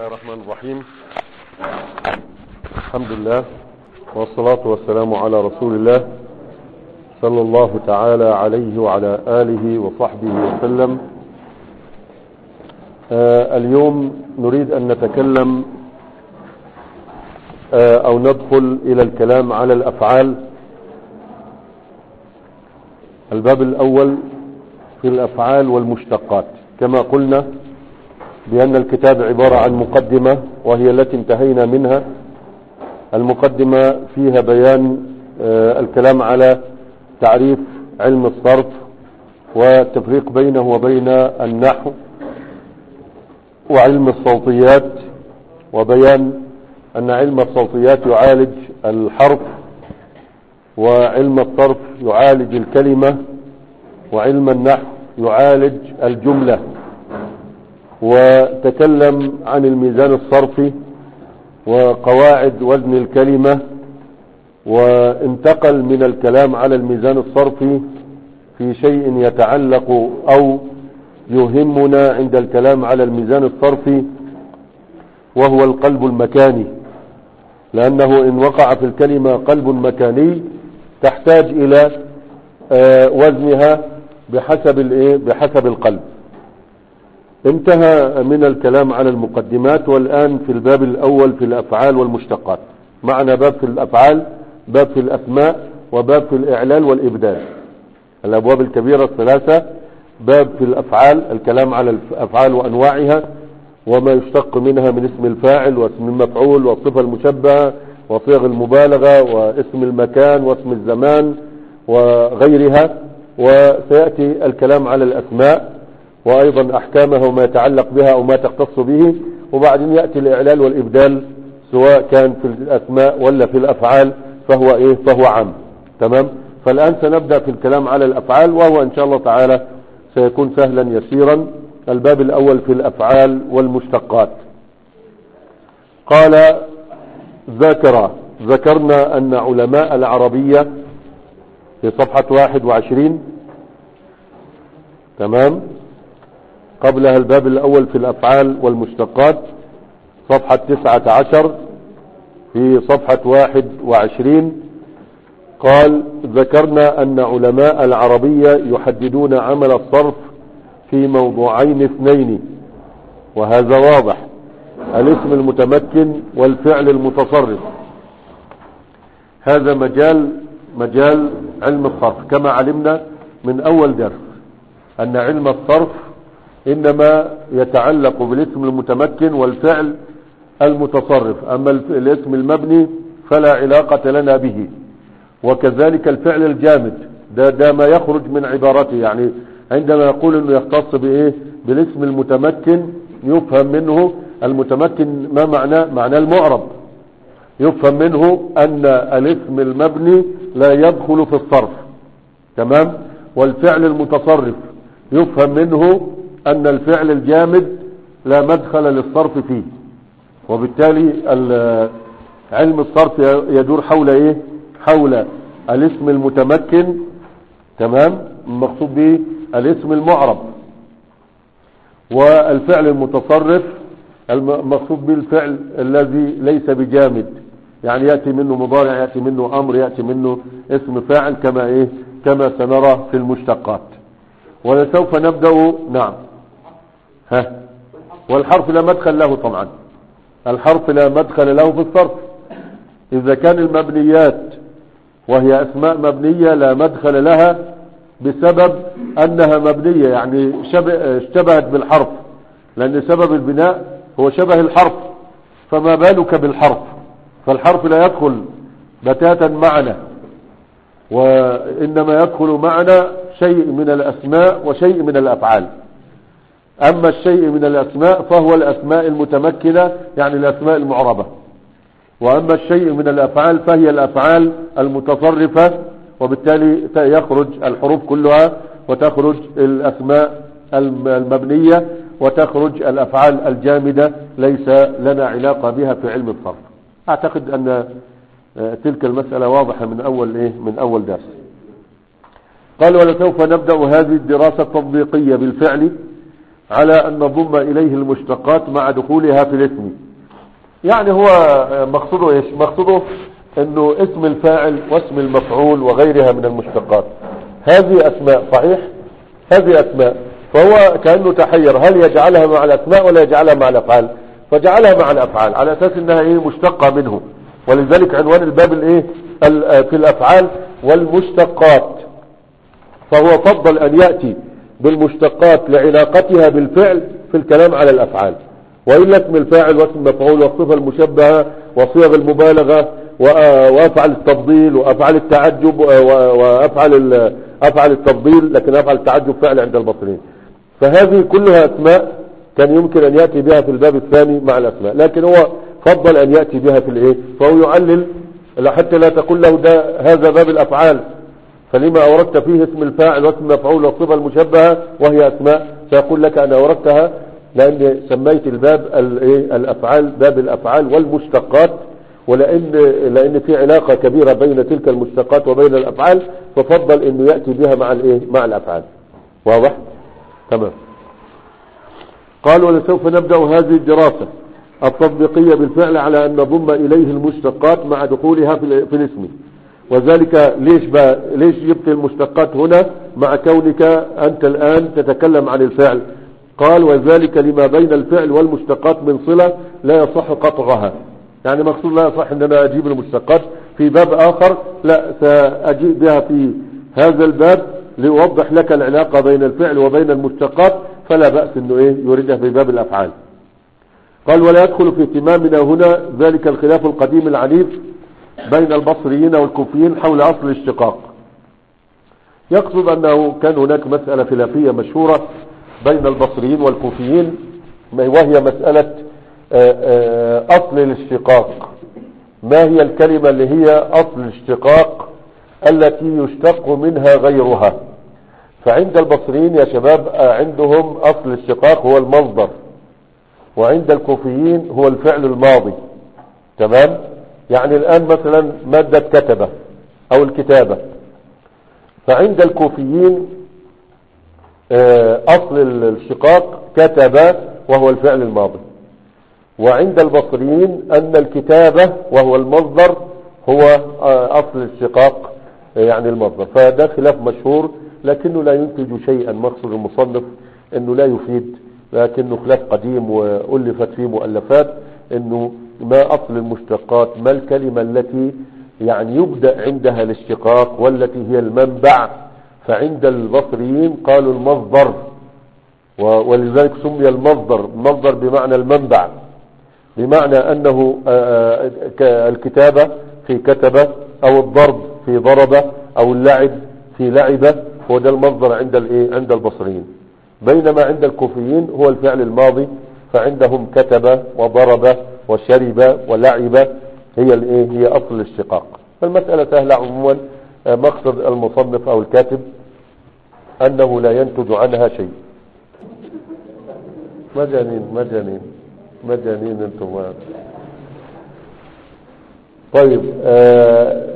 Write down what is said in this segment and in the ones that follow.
الله الرحمن الرحيم الحمد لله والصلاة والسلام على رسول الله صلى الله تعالى عليه وعلى آله وصحبه وسلم آه اليوم نريد أن نتكلم آه أو ندخل إلى الكلام على الأفعال الباب الأول في الأفعال والمشتقات كما قلنا بأن الكتاب عبارة عن مقدمة وهي التي انتهينا منها المقدمة فيها بيان آه الكلام على تعريف علم الصرف والتفريق بينه وبين النحو وعلم الصوتيات وبيان أن علم الصوتيات يعالج الحرف وعلم الصرف يعالج الكلمة وعلم النحو يعالج الجملة وتكلم عن الميزان الصرفي وقواعد وزن الكلمة وانتقل من الكلام على الميزان الصرفي في شيء يتعلق أو يهمنا عند الكلام على الميزان الصرفي وهو القلب المكاني لأنه إن وقع في الكلمة قلب مكاني تحتاج إلى وزنها بحسب الايه بحسب القلب انتهى من الكلام على المقدمات والآن في الباب الأول في الأفعال والمشتقات معنا باب في الأفعال باب في الأسماء وباب في الإعلال والإبدال الأبواب الكبيرة الثلاثة باب في الأفعال الكلام على الأفعال وأنواعها وما يشتق منها من اسم الفاعل واسم المفعول والصفة المشبهة وصيغ المبالغة واسم المكان واسم الزمان وغيرها وسيأتي الكلام على الأسماء وأيضا أحكامها وما يتعلق بها أو ما تختص به وبعدين يأتي الإعلال والإبدال سواء كان في الأسماء ولا في الأفعال فهو إيه فهو عام تمام فالآن سنبدأ في الكلام على الأفعال وهو إن شاء الله تعالى سيكون سهلا يسيرا الباب الأول في الأفعال والمشتقات قال ذكر ذكرنا أن علماء العربية في صفحة 21 تمام قبلها الباب الأول في الأفعال والمشتقات صفحة 19 في صفحة 21 قال ذكرنا أن علماء العربية يحددون عمل الصرف في موضوعين اثنين وهذا واضح الاسم المتمكن والفعل المتصرف هذا مجال مجال علم الصرف كما علمنا من أول درس أن علم الصرف إنما يتعلق بالاسم المتمكن والفعل المتصرف أما الاسم المبني فلا علاقة لنا به وكذلك الفعل الجامد ده, ده ما يخرج من عبارته يعني عندما يقول انه يختص بايه بالاسم المتمكن يفهم منه المتمكن ما معناه معناه المعرب يفهم منه ان الاسم المبني لا يدخل في الصرف تمام والفعل المتصرف يفهم منه ان الفعل الجامد لا مدخل للصرف فيه وبالتالي علم الصرف يدور حول ايه حول الاسم المتمكن تمام المقصود به الاسم المعرب والفعل المتصرف المقصود به الفعل الذي ليس بجامد يعني يأتي منه مضارع يأتي منه أمر يأتي منه اسم فاعل كما إيه كما سنرى في المشتقات ولسوف نبدأ نعم ها والحرف لا مدخل له طبعا الحرف لا مدخل له في الصرف إذا كان المبنيات وهي أسماء مبنية لا مدخل لها بسبب أنها مبنية يعني اشتبهت بالحرف لأن سبب البناء هو شبه الحرف فما بالك بالحرف فالحرف لا يدخل بتاتا معنا وإنما يدخل معنا شيء من الأسماء وشيء من الأفعال أما الشيء من الأسماء فهو الأسماء المتمكنة يعني الأسماء المعربة وأما الشيء من الأفعال فهي الأفعال المتصرفة وبالتالي يخرج الحروف كلها وتخرج الأسماء المبنية وتخرج الأفعال الجامدة ليس لنا علاقة بها في علم الصرف أعتقد أن تلك المسألة واضحة من أول, إيه من أول درس قال ولسوف نبدأ هذه الدراسة التطبيقية بالفعل على أن نضم إليه المشتقات مع دخولها في الاسم يعني هو مقصده إيش مقصده أنه اسم الفاعل واسم المفعول وغيرها من المشتقات هذه أسماء صحيح هذه أسماء فهو كأنه تحير هل يجعلها مع الأسماء ولا يجعلها مع الأفعال فجعلها مع الأفعال على أساس أنها إيه مشتقة منه ولذلك عنوان الباب الإيه في الأفعال والمشتقات فهو فضل أن يأتي بالمشتقات لعلاقتها بالفعل في الكلام على الأفعال وإلا اسم الفاعل واسم المفعول والصفة المشبهة وصيغ المبالغة وأفعل التفضيل وأفعل التعجب وأفعل أفعل التفضيل لكن أفعل التعجب فعل عند البصريين فهذه كلها أسماء كان يمكن أن يأتي بها في الباب الثاني مع الأسماء لكن هو فضل أن يأتي بها في الإيه فهو يعلل حتى لا تقول له ده هذا باب الأفعال فلما أوردت فيه اسم الفاعل واسم المفعول والصفة المشبهة وهي أسماء سيقول لك أنا أوردتها لأن سميت الباب الأفعال باب الأفعال والمشتقات ولأن لأن في علاقة كبيرة بين تلك المشتقات وبين الأفعال ففضل أنه يأتي بها مع الإيه مع الأفعال واضح تمام قال ولسوف نبدأ هذه الدراسة التطبيقية بالفعل على أن نضم إليه المشتقات مع دخولها في الاسم وذلك ليش بقى ليش جبت المشتقات هنا مع كونك أنت الآن تتكلم عن الفعل قال وذلك لما بين الفعل والمشتقات من صلة لا يصح قطعها يعني مقصود لا يصح ان انا اجيب المشتقات في باب اخر لا ساجيب بها في هذا الباب ليوضح لك العلاقة بين الفعل وبين المشتقات فلا بأس انه ايه يريدها في باب الافعال قال ولا يدخل في اهتمامنا هنا ذلك الخلاف القديم العنيف بين البصريين والكوفيين حول اصل الاشتقاق يقصد انه كان هناك مسألة خلافية مشهورة بين البصريين والكوفيين وهي مسألة اصل الاشتقاق ما هي الكلمة اللي هي اصل الاشتقاق التي يشتق منها غيرها فعند البصريين يا شباب عندهم اصل الاشتقاق هو المصدر وعند الكوفيين هو الفعل الماضي تمام يعني الآن مثلا مادة كتبة أو الكتابة فعند الكوفيين أصل الشقاق كتب وهو الفعل الماضي وعند البصريين أن الكتابة وهو المصدر هو أصل الشقاق يعني المصدر فده خلاف مشهور لكنه لا ينتج شيئا مقصد المصنف أنه لا يفيد لكنه خلاف قديم وألفت فيه مؤلفات أنه ما أصل المشتقات ما الكلمة التي يعني يبدأ عندها الاشتقاق والتي هي المنبع فعند البصريين قالوا المصدر ولذلك سمي المصدر المصدر بمعنى المنبع بمعنى أنه الكتابة في كتبة أو الضرب في ضربة أو اللعب في لعبة هو ده المصدر عند الايه عند البصريين بينما عند الكوفيين هو الفعل الماضي فعندهم كتب وضرب وشرب ولعب هي الايه هي اصل الاشتقاق فالمسألة سهلة عموما مقصد المصنف او الكاتب انه لا ينتج عنها شيء مجانين مجانين مجانين انتم طيب آه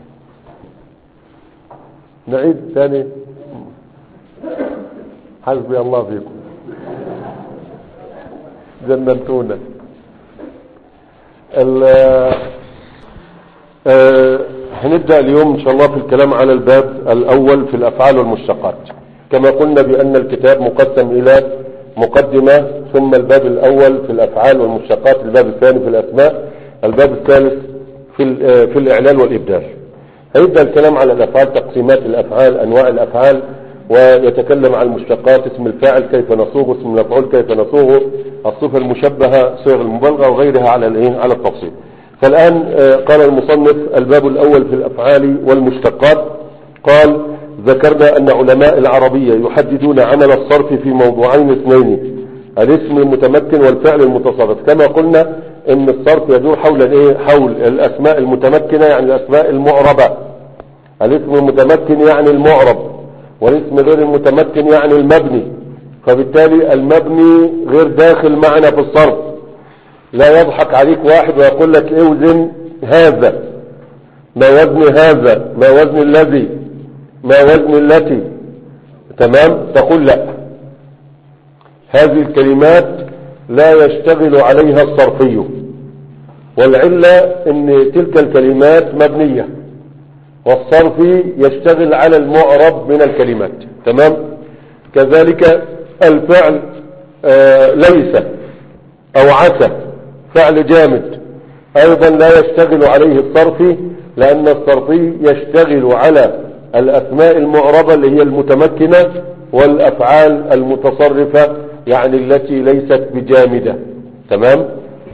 نعيد ثاني حسبي الله فيكم جننتونا هنبدأ اليوم إن شاء الله في الكلام على الباب الأول في الأفعال والمشتقات كما قلنا بأن الكتاب مقسم إلى مقدمة ثم الباب الأول في الأفعال والمشتقات الباب الثاني في الأسماء الباب الثالث في, في الإعلان والإبدال هيبدأ الكلام على الأفعال تقسيمات الأفعال أنواع الأفعال ويتكلم عن المشتقات اسم الفاعل كيف نصوغه اسم المفعول كيف نصوغه الصفة المشبهة صيغ المبالغة وغيرها على الايه على التفصيل فالآن قال المصنف الباب الأول في الأفعال والمشتقات قال ذكرنا أن علماء العربية يحددون عمل الصرف في موضوعين اثنين الاسم المتمكن والفعل المتصرف كما قلنا ان الصرف يدور حول الايه حول الاسماء المتمكنة يعني الاسماء المعربة الاسم المتمكن يعني المعرب والاسم غير المتمكن يعني المبني فبالتالي المبني غير داخل معنا في الصرف لا يضحك عليك واحد ويقول لك اوزن هذا ما وزن هذا ما وزن الذي ما وزن التي تمام تقول لا هذه الكلمات لا يشتغل عليها الصرفي والعلة ان تلك الكلمات مبنية والصرفي يشتغل على المعرب من الكلمات تمام كذلك الفعل آه ليس او عسى فعل جامد ايضا لا يشتغل عليه الصرفي لان الصرفي يشتغل على الاسماء المعربة اللي هي المتمكنة والافعال المتصرفة يعني التي ليست بجامدة تمام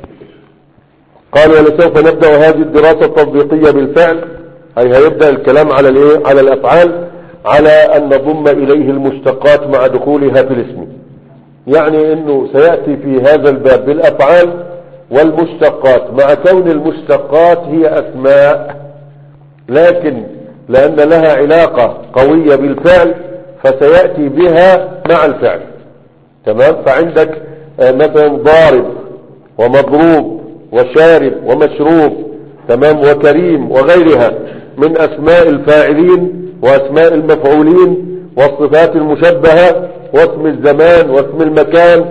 قال ولسوف نبدأ هذه الدراسة التطبيقية بالفعل أي هيبدأ الكلام على الايه على الأفعال على أن نضم إليه المشتقات مع دخولها في الاسم يعني أنه سيأتي في هذا الباب بالأفعال والمشتقات مع كون المشتقات هي أسماء لكن لأن لها علاقة قوية بالفعل فسيأتي بها مع الفعل تمام فعندك مثلا ضارب ومضروب وشارب ومشروب تمام وكريم وغيرها من أسماء الفاعلين وأسماء المفعولين والصفات المشبهة واسم الزمان واسم المكان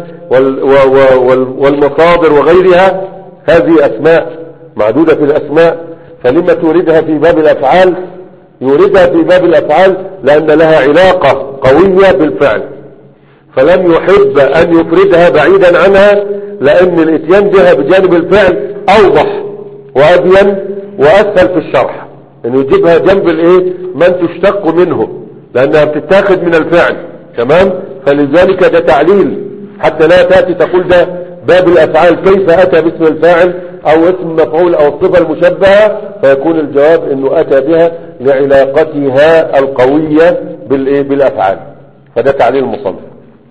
والمصادر وغيرها هذه أسماء معدودة في الأسماء فلما توردها في باب الأفعال يوردها في باب الأفعال لأن لها علاقة قوية بالفعل فلم يحب أن يفردها بعيدا عنها لأن الاتيان بها بجانب الفعل أوضح وأبين وأسهل في الشرح أنه يجيبها جنب الإيه من تشتق منه لأنها بتتاخد من الفعل تمام فلذلك ده تعليل حتى لا تأتي تقول ده باب الأفعال كيف أتى باسم الفاعل أو اسم مفعول أو الصفة المشبهة فيكون الجواب أنه أتى بها لعلاقتها القوية بالأفعال فده تعليل المصنف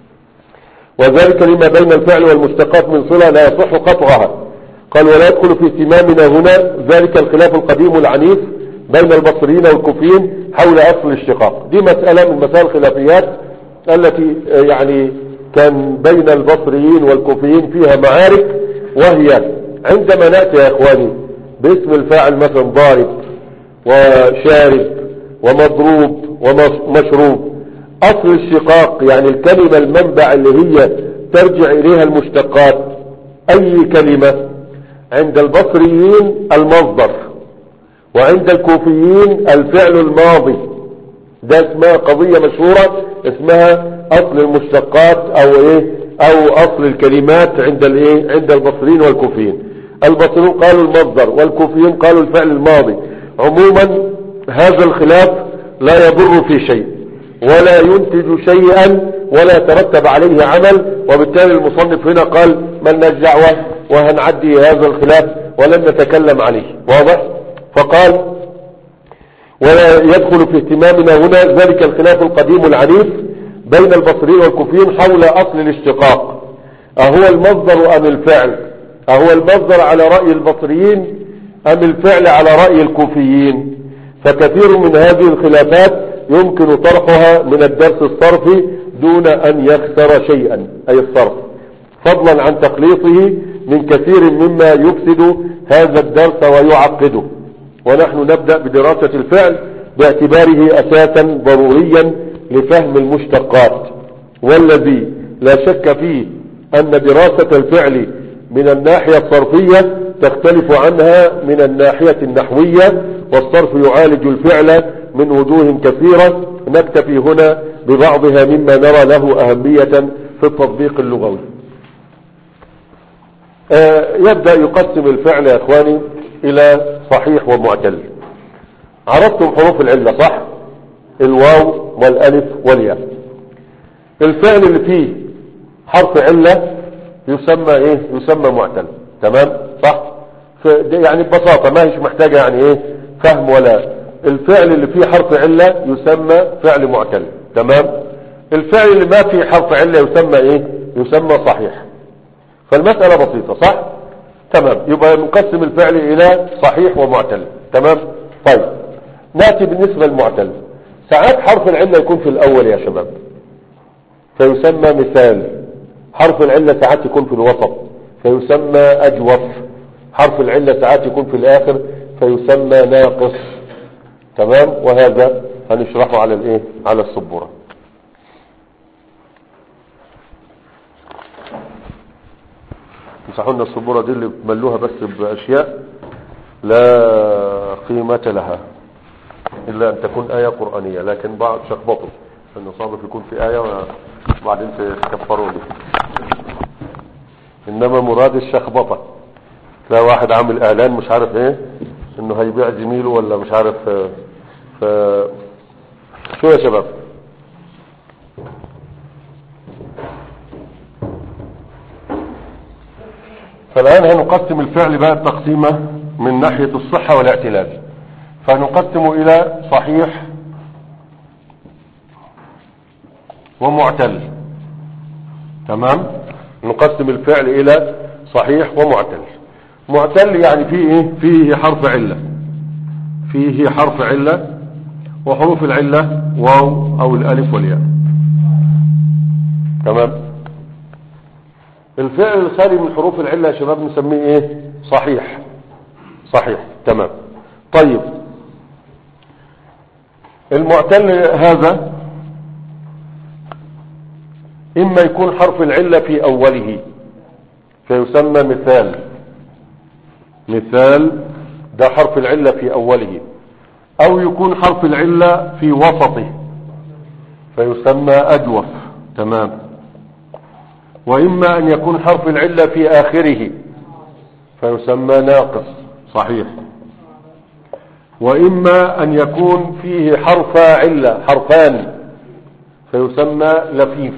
وذلك لما بين الفعل والمشتقات من صلة لا يصح قطعها قال ولا يدخل في اهتمامنا هنا ذلك الخلاف القديم العنيف بين البصريين والكوفيين حول أصل الاشتقاق دي مسألة من مسائل الخلافيات التي يعني كان بين البصريين والكوفيين فيها معارك وهي عندما نأتي يا إخواني باسم الفاعل مثلا ضارب وشارب ومضروب ومشروب أصل الشقاق يعني الكلمة المنبع اللي هي ترجع إليها المشتقات أي كلمة عند البصريين المصدر وعند الكوفيين الفعل الماضي ده اسمها قضية مشهورة اسمها أصل المشتقات أو إيه أو أصل الكلمات عند الإيه عند البصريين والكوفيين البصريون قالوا المصدر والكوفيين قالوا الفعل الماضي عموما هذا الخلاف لا يضر في شيء ولا ينتج شيئا ولا يترتب عليه عمل وبالتالي المصنف هنا قال من دعوة وهنعدي هذا الخلاف ولن نتكلم عليه واضح فقال ولا يدخل في اهتمامنا هنا ذلك الخلاف القديم العنيف بين البصريين والكوفيين حول أصل الاشتقاق أهو المصدر أم الفعل أهو المصدر على رأي البصريين أم الفعل على رأي الكوفيين فكثير من هذه الخلافات يمكن طرحها من الدرس الصرفي دون أن يخسر شيئا أي الصرف فضلا عن تخليصه من كثير مما يفسد هذا الدرس ويعقده ونحن نبدأ بدراسة الفعل باعتباره أساسا ضروريا لفهم المشتقات والذي لا شك فيه أن دراسة الفعل من الناحية الصرفية تختلف عنها من الناحية النحوية والصرف يعالج الفعل من وجوه كثيرة نكتفي هنا ببعضها مما نرى له أهمية في التطبيق اللغوي آه يبدأ يقسم الفعل يا إخواني إلى صحيح ومعتل عرفتم حروف العلة صح الواو والألف والياء الفعل اللي فيه حرف علة يسمى ايه يسمى معتل تمام صح يعني ببساطة ما هيش محتاجة يعني ايه فهم ولا الفعل اللي فيه حرف علة يسمى فعل معتل تمام الفعل اللي ما فيه حرف علة يسمى ايه يسمى صحيح فالمسألة بسيطة صح تمام يبقى نقسم الفعل الى صحيح ومعتل تمام طيب نأتي بالنسبة للمعتل ساعات حرف العلة يكون في الاول يا شباب فيسمى مثال حرف العلة ساعات يكون في الوسط فيسمى اجوف حرف العلة ساعات يكون في الاخر فيسمى ناقص تمام وهذا هنشرحه على الايه على السبورة مسحوا لنا السبورة دي اللي بتملوها بس بأشياء لا قيمة لها إلا أن تكون آية قرآنية لكن بعض شخبطوا أنه صعب يكون في آية وبعدين تكفروا به إنما مراد الشخبطة لا واحد عامل إعلان مش عارف إيه إنه هيبيع زميله ولا مش عارف آه، ف شو يا شباب فالآن هنقسم الفعل بقى التقسيمة من ناحية الصحة والاعتلال فنقسم إلى صحيح ومعتل تمام نقسم الفعل إلى صحيح ومعتل معتل يعني فيه إيه؟ فيه حرف علة فيه حرف علة وحروف العلة واو أو الألف والياء تمام الفعل الخالي من حروف العلة يا شباب نسميه ايه صحيح صحيح تمام طيب المعتل هذا اما يكون حرف العلة في اوله فيسمى مثال مثال ده حرف العلة في اوله او يكون حرف العلة في وسطه فيسمى اجوف تمام وإما أن يكون حرف العلة في آخره فيسمى ناقص صحيح وإما أن يكون فيه حرف علة حرفان فيسمى لفيف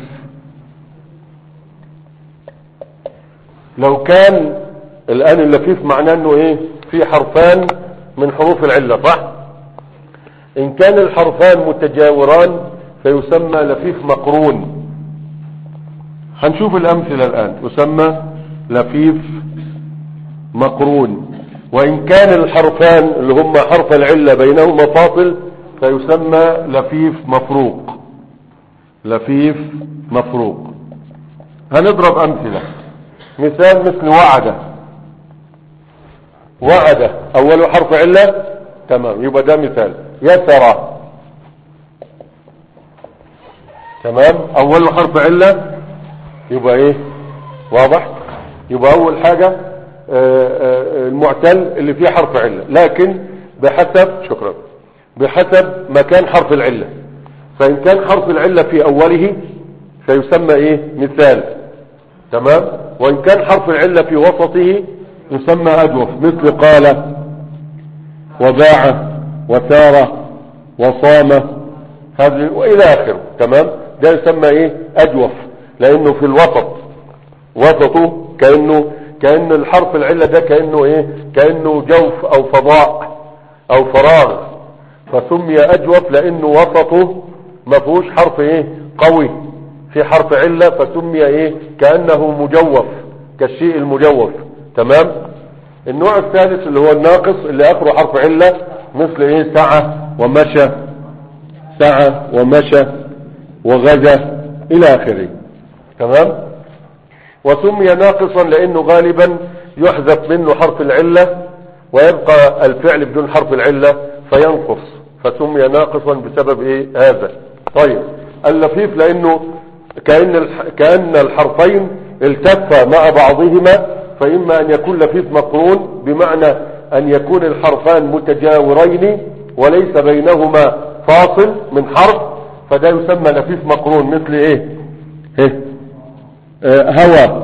لو كان الآن اللفيف معناه أنه إيه في حرفان من حروف العلة صح إن كان الحرفان متجاوران فيسمى لفيف مقرون هنشوف الأمثلة الآن يسمى لفيف مقرون وإن كان الحرفان اللي هم حرف العلة بينهما فاصل فيسمى لفيف مفروق لفيف مفروق هنضرب أمثلة مثال مثل وعد وعد أول حرف علة تمام يبقى ده مثال يسر تمام أول حرف علة يبقى ايه واضح يبقى اول حاجة آه، آه، المعتل اللي فيه حرف علة لكن بحسب شكرا بحسب مكان حرف العلة فإن كان حرف العلة في أوله فيسمى إيه مثال تمام وإن كان حرف العلة في وسطه يسمى أجوف مثل قال وباع وسار وصام هذه وإلى آخره تمام ده يسمى إيه أجوف لانه في الوسط وسطه كأنه كأن الحرف العلة ده كأنه ايه كأنه جوف او فضاء او فراغ فسمي اجوف لانه وسطه ما فيهوش حرف ايه قوي في حرف علة فسمي ايه كأنه مجوف كالشيء المجوف تمام النوع الثالث اللي هو الناقص اللي اخره حرف علة مثل ايه سعى ومشى سعى ومشى وغزى الى اخره تمام وسمي ناقصا لانه غالبا يحذف منه حرف العلة ويبقى الفعل بدون حرف العلة فينقص فسمي ناقصا بسبب ايه هذا طيب اللفيف لانه كأن, كأن الحرفين التفا مع بعضهما فإما أن يكون لفيف مقرون بمعنى أن يكون الحرفان متجاورين وليس بينهما فاصل من حرف فده يسمى لفيف مقرون مثل ايه, إيه؟ آه، هوى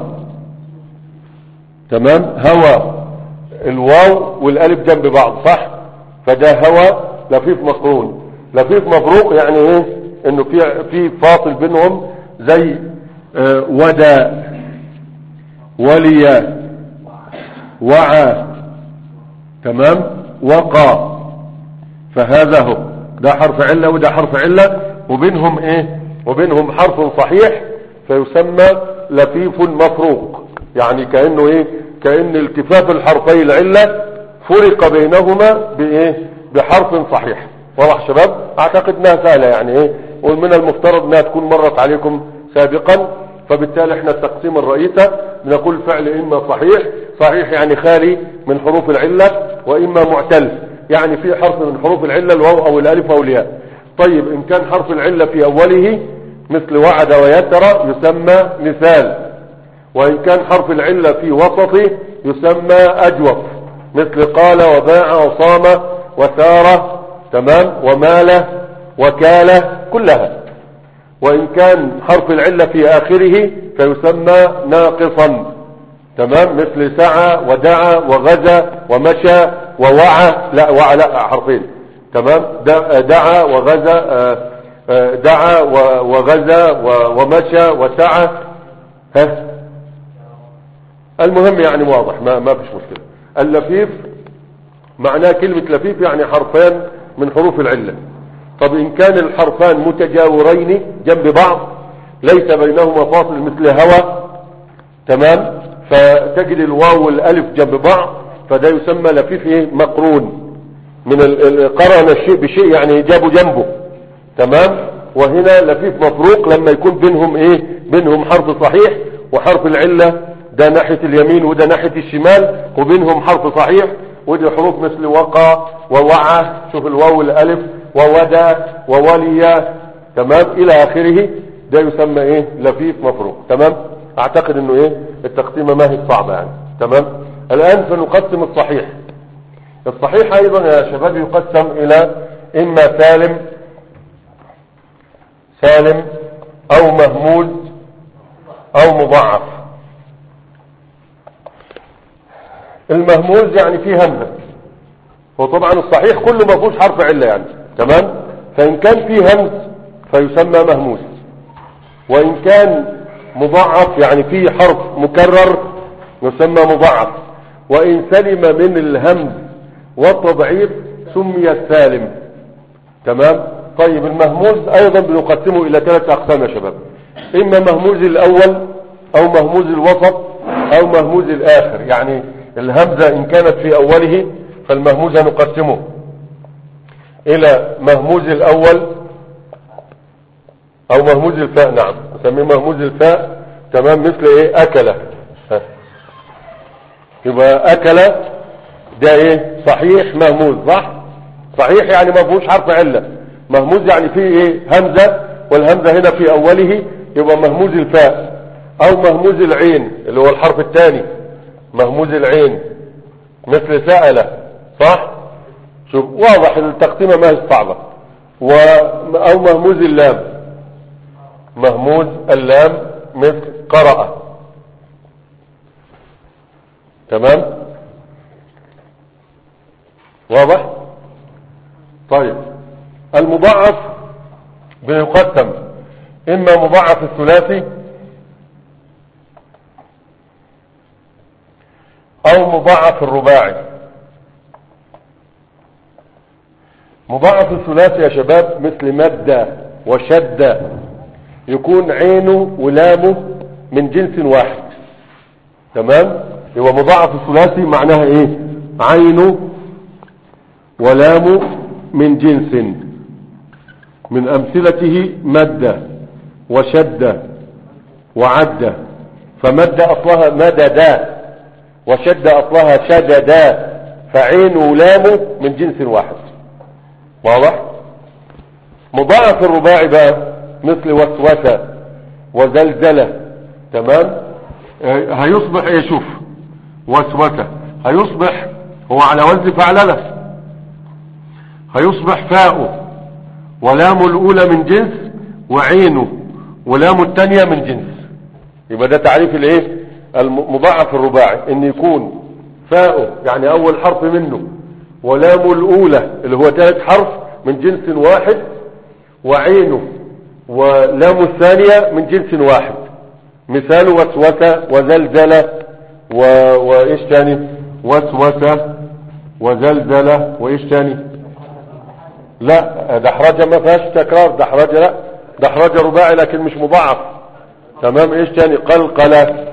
تمام هوى الواو والالف جنب بعض صح فده هوى لفيف مقرون لفيف مبروق يعني ايه انه في في فاصل بينهم زي اه ودى ولي وعى تمام وقى فهذا هو ده حرف علة وده حرف علة وبينهم ايه وبينهم حرف صحيح فيسمى لفيف مفروق يعني كأنه ايه كأن التفاف الحرفي العلة فرق بينهما بايه بحرف صحيح واضح شباب اعتقد انها سهلة يعني ايه ومن المفترض انها تكون مرت عليكم سابقا فبالتالي احنا التقسيم الرئيسة بنقول فعل اما صحيح صحيح يعني خالي من حروف العلة واما معتل يعني في حرف من حروف العلة الواو او الالف او الياء طيب ان كان حرف العلة في اوله مثل وعد ويسر يسمى مثال وإن كان حرف العلة في وسطه يسمى أجوف مثل قال وباع وصام وسار تمام ومال وكالة كلها وإن كان حرف العلة في آخره فيسمى ناقصا تمام مثل سعى ودعا وغزا ومشى ووعى لا وعى لا حرفين تمام دعا وغزا آه، آه، دعا وغزا ومشى وسعى ها المهم يعني واضح ما ما فيش مشكله اللفيف معناه كلمة لفيف يعني حرفان من حروف العلة طب إن كان الحرفان متجاورين جنب بعض ليس بينهما فاصل مثل هوى تمام فتجد الواو والالف جنب بعض فده يسمى لفيف ايه مقرون من قرن الشيء بشيء يعني جابوا جنبه تمام وهنا لفيف مفروق لما يكون بينهم ايه بينهم حرف صحيح وحرف العلة ده ناحية اليمين وده ناحية الشمال وبينهم حرف صحيح ودي حروف مثل وقى ووعى شوف الواو الالف وودى وولي تمام الى اخره ده يسمى ايه لفيف مفروق تمام اعتقد انه ايه التقسيمه ما هي صعبه يعني تمام الان سنقسم الصحيح الصحيح ايضا يا شباب يقسم الى اما سالم سالم او مهموز او مضاعف المهموز يعني فيه همزه وطبعا الصحيح كله ما فيهوش حرف عله يعني تمام فان كان فيه همز فيسمى مهموز وان كان مضاعف يعني فيه حرف مكرر يسمى مضاعف وإن سلم من الهمز والتضعيف سمي السالم تمام طيب المهموز أيضا بنقسمه إلى ثلاثة أقسام يا شباب إما مهموز الأول أو مهموز الوسط أو مهموز الآخر يعني الهمزة إن كانت في أوله فالمهموز نقسمه إلى مهموز الأول أو مهموز الفاء نعم نسميه مهموز الفاء تمام مثل إيه أكل يبقى أكل ده إيه صحيح مهموز صح صحيح يعني ما فيهوش حرف علة مهموز يعني فيه إيه همزة والهمزة هنا في أوله يبقى مهموز الفاء أو مهموز العين اللي هو الحرف الثاني مهموز العين مثل سأل صح شوف واضح التقسيمة ما هي صعبة و... أو مهموز اللام مهموز اللام مثل قرأ تمام واضح طيب المضاعف بيقسم اما مضاعف الثلاثي او مضاعف الرباعي مضاعف الثلاثي يا شباب مثل مد وشد يكون عينه ولامه من جنس واحد تمام هو مضاعف الثلاثي معناها ايه عينه ولامه من جنس من امثلته مد وشد وعد فمد اصلها مددا وشد اصلها شددا فعين ولامه من جنس واحد واضح مضاعف الرباعي بقى مثل وسوسة وزلزلة تمام هيصبح ايه شوف وسوسة هيصبح هو على وزن فعللة هيصبح فاؤه ولام الاولى من جنس وعينه ولام الثانية من جنس يبقى ده تعريف الايه المضاعف الرباعي ان يكون فاؤه يعني اول حرف منه ولام الاولى اللي هو ثالث حرف من جنس واحد وعينه ولام الثانية من جنس واحد مثال وسوسة وزلزلة و... وإيش تاني وسوسة وزلزلة وإيش تاني لا دحرجة ما فيهاش تكرار دحرجة لا دحرجة رباعي لكن مش مضاعف تمام إيش تاني قلقلة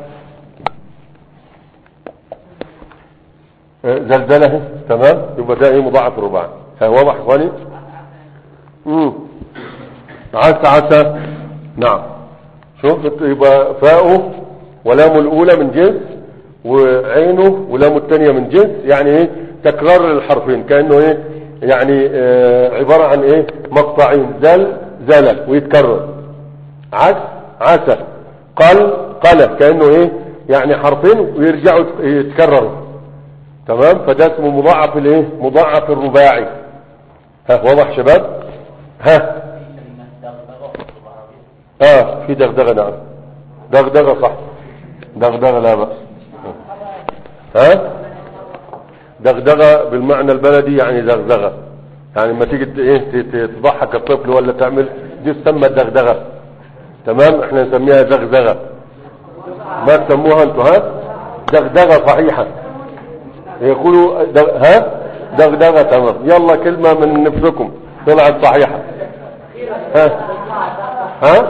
زلزلة تمام يبقى ده ايه مضاعف رباعي ها واضح اخواني امم عسى عسى نعم شوف يبقى فاؤه ولامه الاولى من جنس وعينه ولامه الثانيه من جنس يعني ايه تكرار الحرفين كانه ايه يعني آه عباره عن ايه مقطعين زل زل ويتكرر عس عسى قل قل كانه ايه يعني حرفين ويرجعوا يتكرروا تمام فده اسمه مضاعف الايه مضاعف الرباعي ها واضح شباب ها اه في دغدغه نعم دغدغه صح دغدغه لا بأس ها دغدغه بالمعنى البلدي يعني دغدغه يعني لما تيجي ت- ايه ت- ت- تضحك الطفل ولا تعمل دي تسمى دغدغه تمام احنا نسميها دغدغه ما تسموها انتوا ها دغدغه صحيحه يقولوا دغ... ها دغدغه تمام يلا كلمه من نفسكم طلعت صحيحه ها ها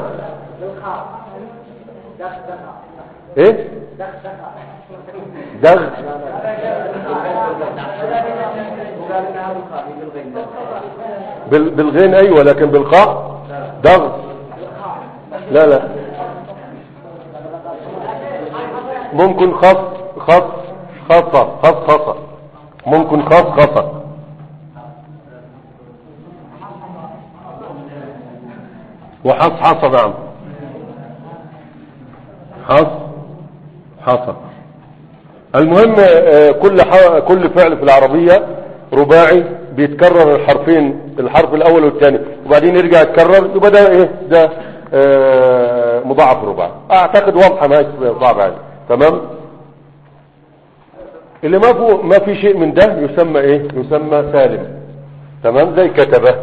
ايه دغ بال... بالغين ايوه لكن بالخاء دغ لا لا ممكن خص خص خصة خص خصة ممكن خص خصة وحص حصى نعم حص حصى المهم آه، كل ح- كل فعل في العربية رباعي بيتكرر الحرفين الحرف الاول والثاني وبعدين يرجع يتكرر يبقى ده ايه ده آه، مضاعف رباعي اعتقد واضحه ما هي صعبه يعني تمام اللي ما فيه ما في شيء من ده يسمى ايه يسمى سالم تمام زي كتبه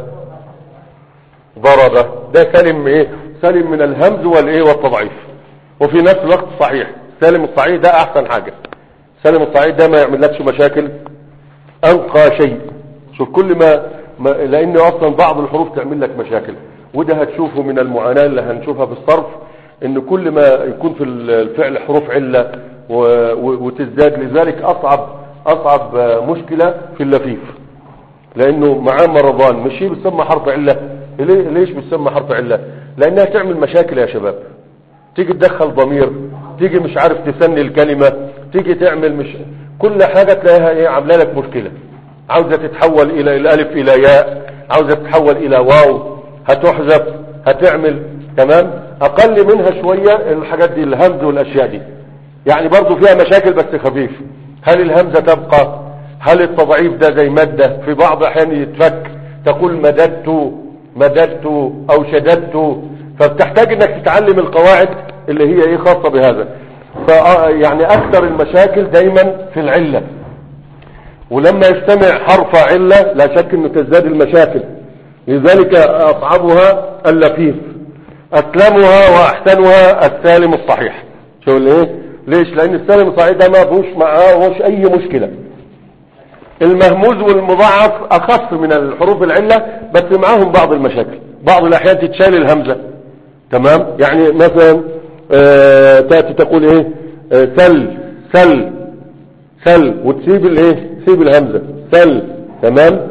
ضربه ده سالم ايه سالم من الهمز والايه والتضعيف وفي نفس الوقت صحيح سالم الصحيح ده احسن حاجه سالم الصحيح ده ما يعملكش مشاكل انقى شيء شوف كل ما, ما لان اصلا بعض الحروف تعمل لك مشاكل وده هتشوفه من المعاناة اللي هنشوفها في الصرف ان كل ما يكون في الفعل حروف علة و- و- وتزداد لذلك اصعب اصعب مشكلة في اللفيف لانه معاه مرضان مش هي بتسمى حرف علة ليه- ليش بتسمى حرف علة لانها تعمل مشاكل يا شباب تيجي تدخل ضمير تيجي مش عارف تسني الكلمة تيجي تعمل مش كل حاجة تلاقيها ايه عامله لك مشكلة عاوزة تتحول الى الالف الى ياء عاوزة تتحول الى واو هتحذف هتعمل تمام اقل منها شوية الحاجات دي الهمز والاشياء دي يعني برضو فيها مشاكل بس خفيف هل الهمزة تبقى هل التضعيف ده زي مادة في بعض احيان يتفك تقول مددت مددت او شددت فبتحتاج انك تتعلم القواعد اللي هي ايه خاصة بهذا ف يعني اكثر المشاكل دايما في العلة ولما يجتمع حرف علة لا شك انه تزداد المشاكل لذلك اصعبها اللفيف اسلمها واحسنها السالم الصحيح شو الايه ليش لان السالم الصحيح ده ما فيهوش معاه وش اي مشكلة المهموز والمضاعف اخف من الحروف العلة بس معاهم بعض المشاكل بعض الاحيان تتشال الهمزة تمام يعني مثلا آه تأتي تقول ايه آه سل سل سل وتسيب الايه تسيب الهمزة سل تمام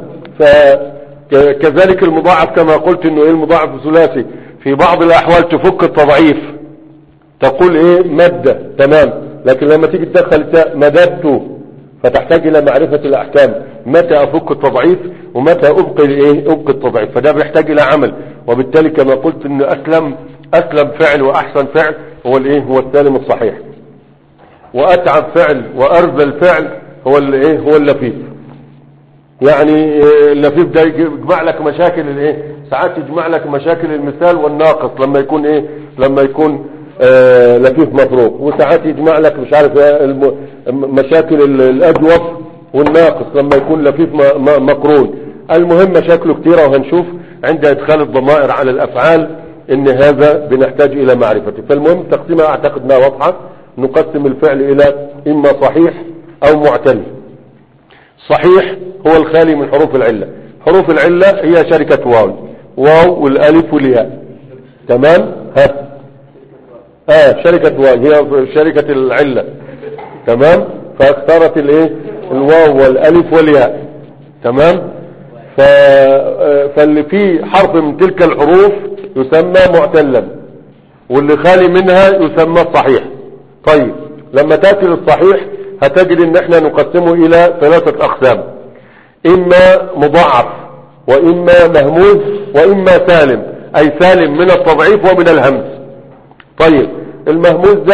فكذلك المضاعف كما قلت انه ايه المضاعف الثلاثي في بعض الاحوال تفك التضعيف تقول ايه مادة تمام لكن لما تيجي تدخل التاء مددت فتحتاج الى معرفة الاحكام متى افك التضعيف ومتى ابقي الايه ابقي التضعيف فده بيحتاج الى عمل وبالتالي كما قلت ان اسلم اسلم فعل واحسن فعل هو الايه هو السالم الصحيح واتعب فعل وارذل فعل هو الايه هو اللفيف يعني آه، اللفيف ده يجمع لك مشاكل الايه ساعات يجمع لك مشاكل المثال والناقص لما يكون ايه لما يكون آه لفيف مفروق وساعات يجمع لك مش عارف إيه الم- مشاكل ال- الاجوف والناقص لما يكون لفيف م- م- مقرون المهم مشاكله كتيرة وهنشوف عند ادخال الضمائر على الافعال ان هذا بنحتاج الى معرفته فالمهم تقسيمها اعتقد انها واضحة نقسم الفعل الى اما صحيح او معتل صحيح هو الخالي من حروف العلة حروف العلة هي شركة واو واو والالف والياء تمام ها اه شركة واو هي شركة العلة تمام فاختارت الايه الواو والالف والياء تمام ف... آه، فاللي فيه حرف من تلك الحروف يسمى معتلا واللي خالي منها يسمى الصحيح طيب لما تأتي للصحيح هتجد ان احنا نقسمه الى ثلاثة اقسام اما مضاعف واما مهموز واما سالم اي سالم من التضعيف ومن الهمز طيب المهموز ده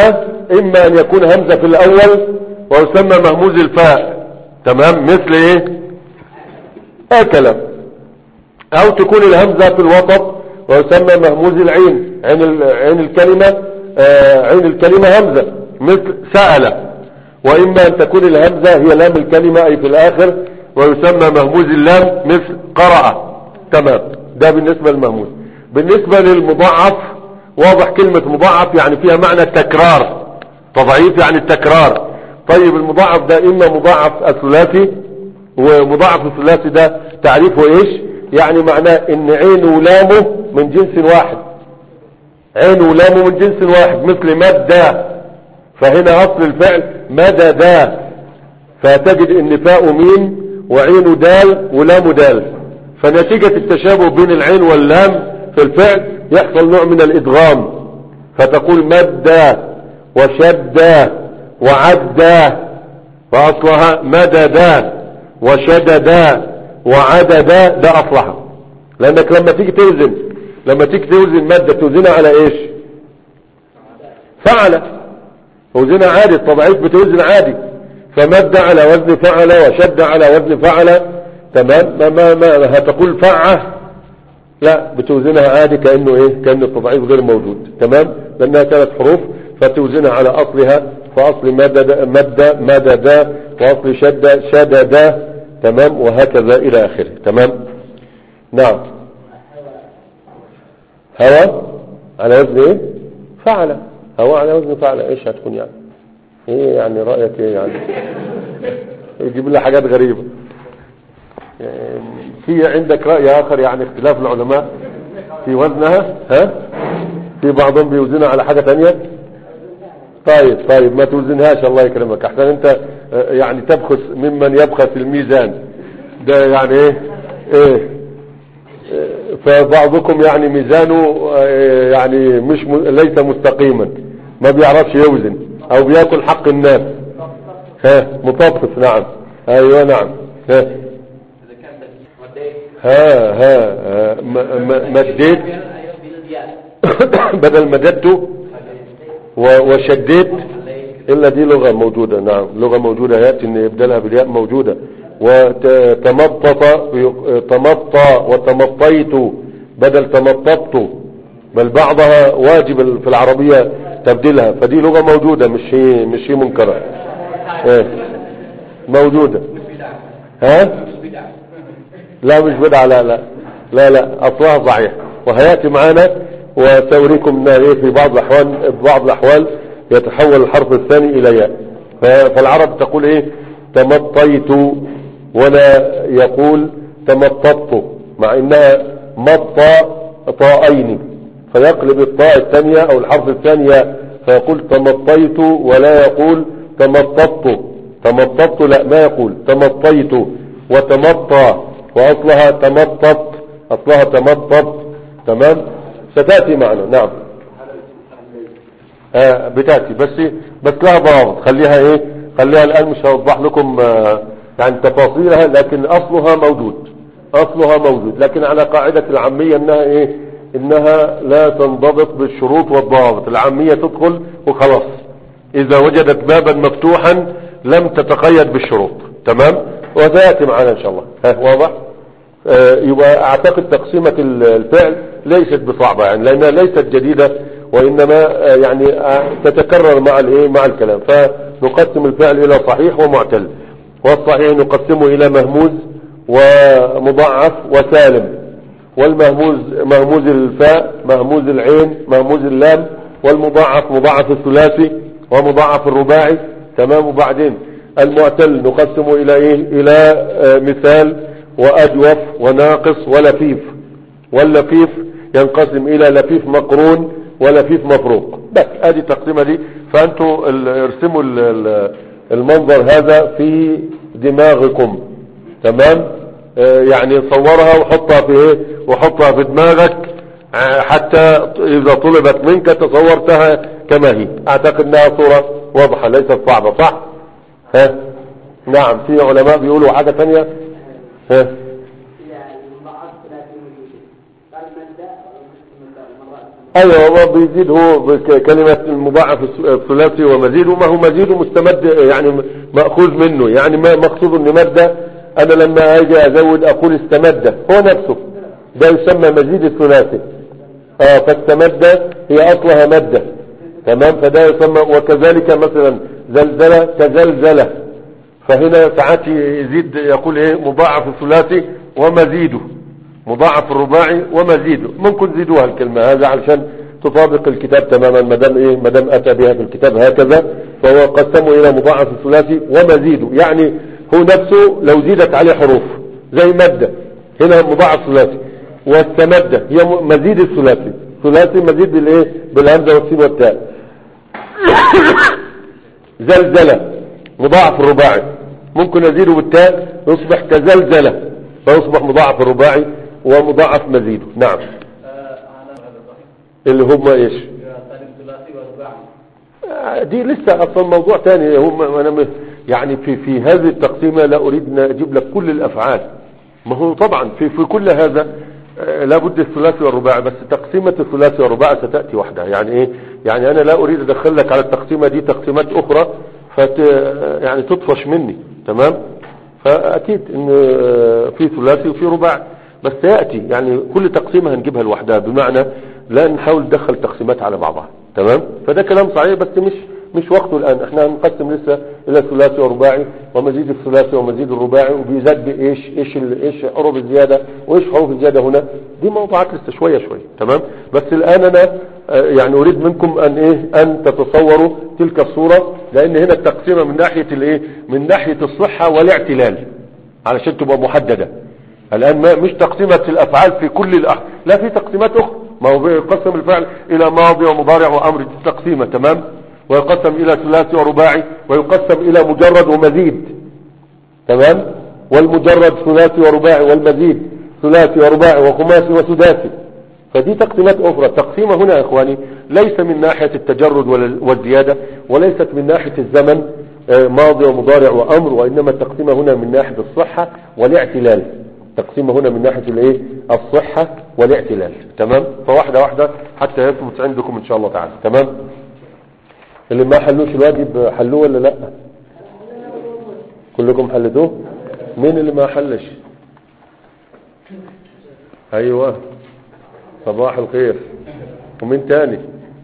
اما ان يكون همزة في الاول ويسمى مهموز الفاء تمام مثل ايه اكل او تكون الهمزة في الوسط ويسمى مهموز العين عين, ال- عين الكلمة آه عين الكلمة همزة مثل سأل واما ان تكون الهمزة هي لام الكلمة اي في الاخر ويسمى مهموز اللام مثل قرأ تمام ده بالنسبة للمهموز بالنسبة للمضاعف واضح كلمة مضاعف يعني فيها معنى التكرار تضعيف يعني التكرار طيب المضاعف ده اما مضاعف الثلاثي ومضاعف الثلاثي ده تعريفه ايش يعني معناه ان عينه ولامه من جنس واحد عينه ولامه من جنس واحد مثل مدى فهنا اصل الفعل مددا فتجد ان فاء ميم وعين دال ولام دال فنتيجة التشابه بين العين واللام في الفعل يحصل نوع من الادغام فتقول مدى وشدى وعدى فاصلها مددا وشددا وعددا ده اصلها لانك لما تيجي توزن لما تيجي توزن مادة توزنها على ايش فعل وزنها عادي التضعيف بتوزن عادي فمد على وزن فعل وشد على وزن فعل تمام ما ما, ما هتقول فعه لا بتوزنها عادي كأنه ايه كأن التضعيف غير موجود تمام لانها ثلاث حروف فتوزنها على اصلها فاصل مدد مد مدد واصل شد شدد تمام وهكذا الى اخره تمام نعم هوى على وزن ايه فعل هوى على وزن فعل ايش هتكون يعني ايه يعني رأيك ايه يعني يجيب لنا حاجات غريبة يعني في عندك رأي اخر يعني اختلاف العلماء في وزنها ها في بعضهم بيوزنها على حاجة تانية طيب طيب ما توزنهاش الله يكرمك احسن انت اه، يعني تبخس ممن يبخس الميزان ده يعني ايه ايه اه، فبعضكم يعني ميزانه اه، يعني مش م- ليس مستقيما ما بيعرفش يوزن او بياكل حق الناس ها مطفف نعم ايوه نعم ها إذا كان مديت ها ها, ها م- م- مديت أيوة بالياء بدل مددته و- وشديت إلا دي لغة موجودة نعم لغة موجودة يأتي أن يبدلها بالياء موجودة وتمطط تمطى وتمطيت بدل تمططت بل بعضها واجب في العربية تبديلها فدي لغة موجودة مش هي مش هي منكرة ايه موجودة ها لا مش بدعة لا لا لا لا اصلها صحيح وهياتي معانا وسأريكم انها ايه في بعض الاحوال في بعض الاحوال يتحول الحرف الثاني الى ياء ف- فالعرب تقول ايه تمطيت ولا يقول تمططت مع انها مطى طائين فيقلب الطاء الثانية او الحرف الثاني ياء فيقول تمطيت ولا يقول تمططت تمططت لا ما يقول تمطيت وتمطى واصلها تمطط اصلها تمطط تمام ستاتي معنا نعم آه بتاتي بس بس لها ضوابط خليها ايه خليها الان مش هوضح لكم آه يعني تفاصيلها لكن اصلها موجود اصلها موجود لكن على قاعدة العامية انها ايه انها لا تنضبط بالشروط والضوابط العامية تدخل وخلاص اذا وجدت بابا مفتوحا لم تتقيد بالشروط تمام وسياتي معنا ان شاء الله ها واضح آه، يبقى اعتقد تقسيمة ال- الفعل ليست بصعبة يعني لانها ليست جديدة وانما آه، يعني آه، تتكرر مع الايه مع الكلام فنقسم الفعل الى صحيح ومعتل والصحيح نقسمه الى مهموز ومضاعف وسالم والمهموز مهموز الفاء مهموز العين مهموز اللام والمضاعف مضاعف الثلاثي ومضاعف الرباعي تمام وبعدين المعتل نقسمه الى ايه الى آه، مثال واجوف وناقص ولفيف واللفيف ينقسم الى لفيف مقرون ولفيف مفروق بس ادي التقسيمه دي فانتوا ال- ارسموا ال- ال- المنظر هذا في دماغكم تمام آه، يعني صورها وحطها في ايه وحطها في دماغك آه، حتى اذا طلبت منك تصورتها كما هي اعتقد انها صورة واضحة ليست صعبة صح ها نعم في علماء بيقولوا حاجة تانية ها إلى المضاعف ثلاثين وجوده قال من داء ومن داء المرات ايوه هو بيزيد هو بك- كلمة المضاعف الس- الثلاثي ومزيده ما هو مزيده مستمد يعني م- مأخوذ منه يعني ما مقصود ان مادة انا لما اجي ازود اقول استمد هو نفسه ده يسمى مزيد الثلاثي اه فاستمد هي اصلها مادة تمام فده يسمى وكذلك مثلا زلزلة كزلزلة فهنا ساعات يزيد يقول ايه مضاعف الثلاثي ومزيده مضاعف الرباعي ومزيده ممكن زيدوها الكلمة هذا علشان تطابق الكتاب تماما ما دام ايه ما دام اتى بها في الكتاب هكذا فهو قسمه الى مضاعف الثلاثي ومزيده يعني هو نفسه لو زيدت عليه حروف زي مادة هنا مضاعف ثلاثي والسمدة هي م- مزيد الثلاثي ثلاثي مزيد بالايه بالهمزة والسين والتاء زلزلة مضاعف الرباعي ممكن ازيده بالتاء يصبح كزلزلة فيصبح مضاعف الرباعي ومضاعف مزيده نعم اللي هم ايش ثلاثي ورباعي آه، دي لسه اصلا موضوع تاني هم انا م- يعني في في هذه التقسيمه لا اريد ان اجيب لك كل الافعال ما هو طبعا في في كل هذا آه، لابد الثلاثي والرباعي بس تقسيمه الثلاثي والرباعي ستاتي وحدها يعني ايه يعني انا لا اريد ادخل لك على التقسيمه دي تقسيمات اخرى فت يعني تطفش مني تمام فاكيد ان آه، في ثلاثي وفي رباعي بس سياتي يعني كل تقسيمه هنجيبها لوحدها بمعنى لا نحاول ندخل تقسيمات على بعضها تمام فده كلام صحيح بس مش مش وقته الان احنا هنقسم لسه الى ثلاثي ورباعي ومزيد الثلاثي ومزيد الرباعي وبيزاد بايش ايش ال- ايش حروف الزياده وايش حروف الزياده هنا دي موضوعات لسه شويه شويه تمام بس الان انا آه، يعني اريد منكم ان ايه ان تتصوروا تلك الصوره لان هنا التقسيمه من ناحيه الايه من ناحيه الصحه والاعتلال علشان تبقى محدده الآن ما مش تقسيمة الأفعال في كل الأح... لا في تقسيمات أخرى ما هو بيقسم الفعل إلى ماضي ومضارع وأمر دي تقسيمة تمام ويقسم إلى ثلاثي ورباعي ويقسم إلى مجرد ومزيد تمام والمجرد ثلاثي ورباعي والمزيد ثلاثي ورباعي وخماسي وسداسي فدي تقسيمات أخرى التقسيمة هنا يا إخواني ليس من ناحية التجرد ولا- والزيادة وليست من ناحية الزمن آه، ماضي ومضارع وأمر وإنما التقسيمة هنا من ناحية الصحة والاعتلال التقسيمة هنا من ناحية الايه الصحة والاعتلال تمام فواحدة واحدة حتى يثبت عندكم ان شاء الله تعالى تمام اللي ما حلوش الواجب حلوه ولا لا كلكم حلتوه مين اللي ما حلش ايوه صباح الخير ومين تاني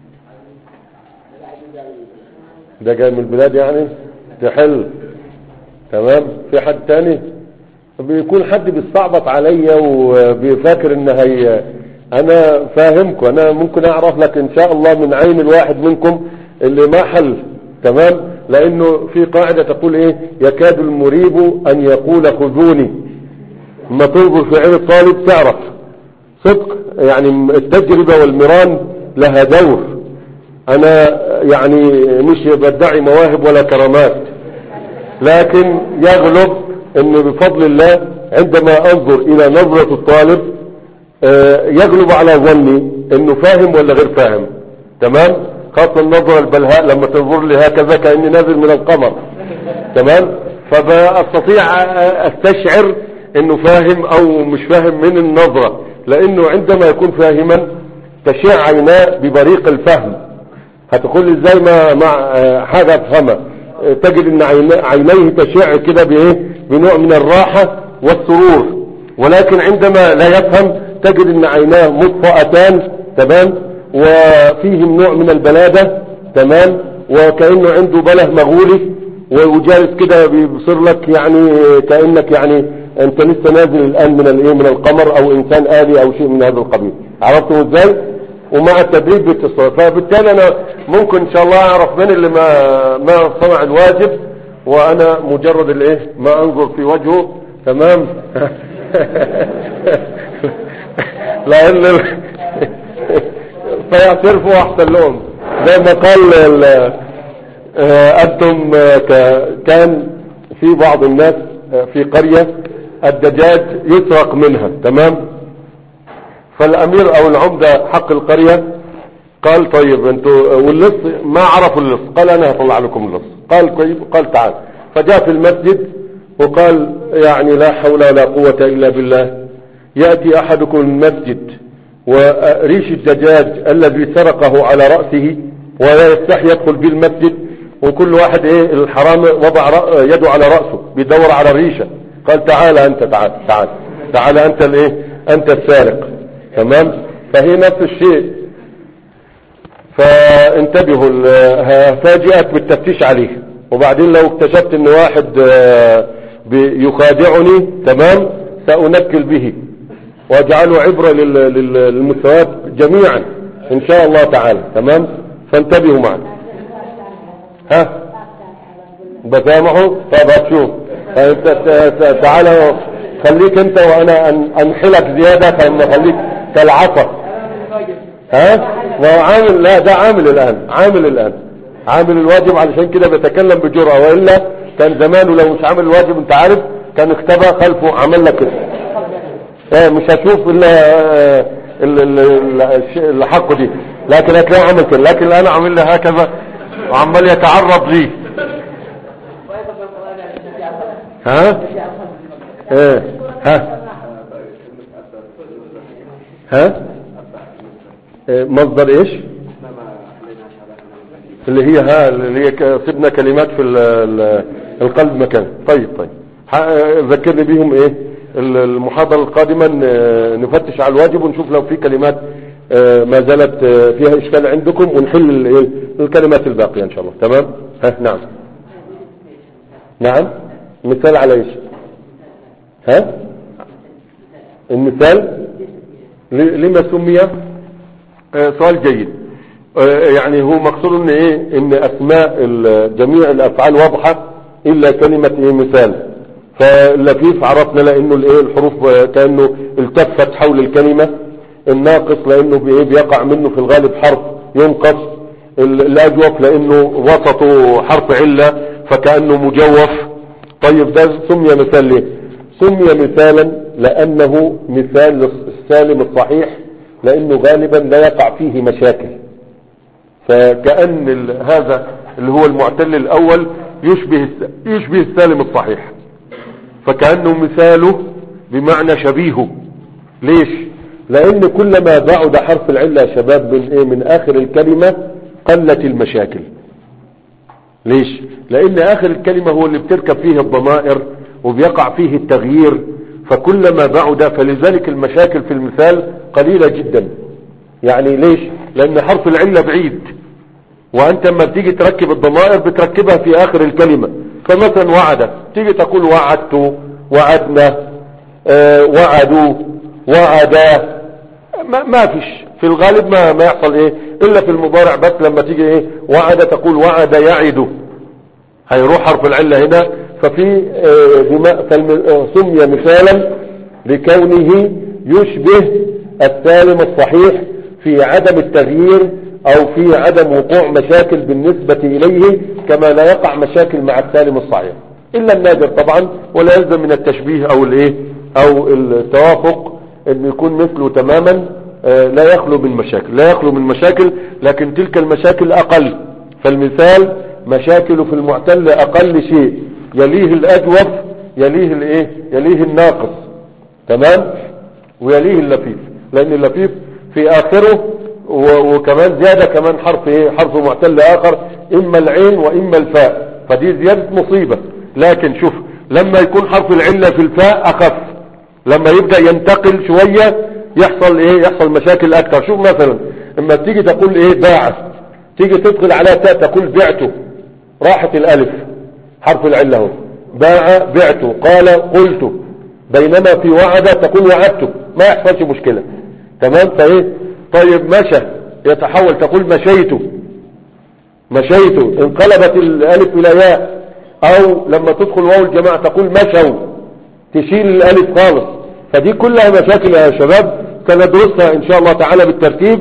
ده جاي من البلاد يعني تحل تمام في حد تاني بيكون حد بيستعبط عليا وبيفكر ان هي انا فاهمكم انا ممكن اعرف لك ان شاء الله من عين الواحد منكم اللي ما حل تمام لانه في قاعدة تقول ايه يكاد المريب ان يقول خذوني لما تنظر في عين الطالب تعرف صدق يعني التجربة والمران لها دور انا يعني مش بدعي مواهب ولا كرامات لكن يغلب ان بفضل الله عندما انظر الى نظرة الطالب آه، يغلب على ظني انه فاهم ولا غير فاهم تمام خاصة النظرة البلهاء لما تنظر لي هكذا كأني نازل من القمر تمام فبستطيع استشعر انه فاهم او مش فاهم من النظرة لانه عندما يكون فاهما تشع عيناه ببريق الفهم هتقول لي ازاي ما مع آه، حاجة افهمها آه، تجد ان عينا- عينيه تشع كده بايه بنوع من الراحة والسرور ولكن عندما لا يفهم تجد ان عيناه مطفأتان تمام وفيهم نوع من البلادة تمام وكأنه عنده بله مغولي وجالس كده بيبصر لك يعني كأنك يعني انت لسه نازل الان من الايه من القمر او انسان آلي او شيء من هذا القبيل عرفتم ازاي ومع التدريب باتصال فبالتالي انا ممكن ان شاء الله اعرف من اللي ما ما صنع الواجب وانا مجرد الايه ما انظر في وجهه تمام لان فيعترفوا احسن لهم زي ما قال ال- آه، انتم آه، ك- كان في بعض الناس آه، في قرية الدجاج يسرق منها تمام فالامير او العمدة حق القرية قال طيب انتوا واللص ما عرفوا اللص قال انا هطلع لكم اللص قال طيب قال تعال فجاء في المسجد وقال يعني لا حول ولا قوة الا بالله يأتي احدكم المسجد وريش الدجاج الذي سرقه على رأسه ولا يستحي يدخل به المسجد وكل واحد ايه الحرام وضع رأ- يده على رأسه بيدور على الريشة قال تعال انت تعال تعال تعال انت الايه انت السارق تمام فهي نفس الشيء فانتبهوا ال- هفاجئك بالتفتيش عليه وبعدين لو اكتشفت ان واحد آه، بي- يخادعني تمام سأنكل به واجعله عبرة لل- لل- للمستويات جميعا ان شاء الله تعالى تمام فانتبهوا معنا ها بسامحه طب هتشوف انت ت- ت- تعالى خليك انت وانا أن- انحلك زيادة فلما خليك كالعصا ها ما هو عامل لا ده عامل الان عامل الان عامل الواجب علشان كده بيتكلم بجرأة والا كان زمانه لو مش عامل الواجب انت عارف كان اختبى خلفه عمل لك كده ايه مش هشوف الا آه، ال- ال- ال- الشيء اللي حقه دي لكن هتلاقيه عمل كده لكن الان عامل له هكذا وعمال يتعرض لي ها ايه ها ها إيه، مصدر ايش اللي هي ها اللي هي ك- سيبنا كلمات في ال- ال- القلب مكان طيب طيب ح- ذكرني بيهم ايه ال- المحاضرة القادمة ن- نفتش على الواجب ونشوف لو في كلمات آه، ما زالت آه، فيها اشكال عندكم ونحل ال- إيه، الكلمات الباقية ان شاء الله تمام ها نعم نعم مثال على ايش ها المثال ل- لما سمي آه، سؤال جيد آه، يعني هو مقصود ان ايه ان اسماء ال- جميع الافعال واضحة الا كلمة ايه مثال فاللفيف عرفنا لانه الايه الحروف آه، كانه التفت حول الكلمة الناقص لانه بايه بيقع منه في الغالب حرف ينقص ال- الاجوف لانه وسطه حرف علة فكأنه مجوف طيب ده سمي مثال ليه سمي مثالا لانه مثال السالم الصحيح لانه غالبا لا يقع فيه مشاكل فكأن ال- هذا اللي هو المعتل الاول يشبه الس- يشبه السالم الصحيح فكأنه مثاله بمعنى شبيهه ليش لان كلما بعد حرف العلة يا شباب من ايه من اخر الكلمة قلت المشاكل ليش لان اخر الكلمة هو اللي بتركب فيه الضمائر وبيقع فيه التغيير فكلما بعد فلذلك المشاكل في المثال قليلة جدا يعني ليش لان حرف العلة بعيد وانت لما بتيجي تركب الضمائر بتركبها في اخر الكلمة فمثلا وعد تيجي تقول وعدت وعدنا آه وعدوا وعدا ما, ما فيش في الغالب ما, ما يحصل ايه الا في المضارع بس لما تيجي ايه وعد تقول وعد يعد هيروح حرف العلة هنا ففي آه، بما- فالم- آه، سمي مثالا لكونه يشبه السالم الصحيح في عدم التغيير او في عدم وقوع مشاكل بالنسبة اليه كما لا يقع مشاكل مع السالم الصحيح الا النادر طبعا ولا يلزم من التشبيه او الايه او التوافق ان يكون مثله تماما آه، لا يخلو من مشاكل لا يخلو من مشاكل لكن تلك المشاكل اقل فالمثال مشاكله في المعتل اقل شيء يليه الاجوف يليه الايه يليه الناقص تمام ويليه اللفيف لان اللفيف في اخره و- وكمان زيادة كمان حرف ايه حرف معتل اخر اما العين واما الفاء فدي زيادة مصيبة لكن شوف لما يكون حرف العلة في الفاء اخف لما يبدأ ينتقل شوية يحصل ايه يحصل مشاكل اكتر شوف مثلا اما تيجي تقول ايه باعت تيجي تدخل على تاء تقول بعته راحت الالف حرف العلة اهو باع بعته قال قلت بينما في وعد تقول وعدته ما يحصلش مشكلة تمام فايه طيب مشى يتحول تقول مشيت مشيت انقلبت الالف الى ياء او لما تدخل واو الجماعة تقول مشوا تشيل الالف خالص فدي كلها مشاكل يا شباب سندرسها ان شاء الله تعالى بالترتيب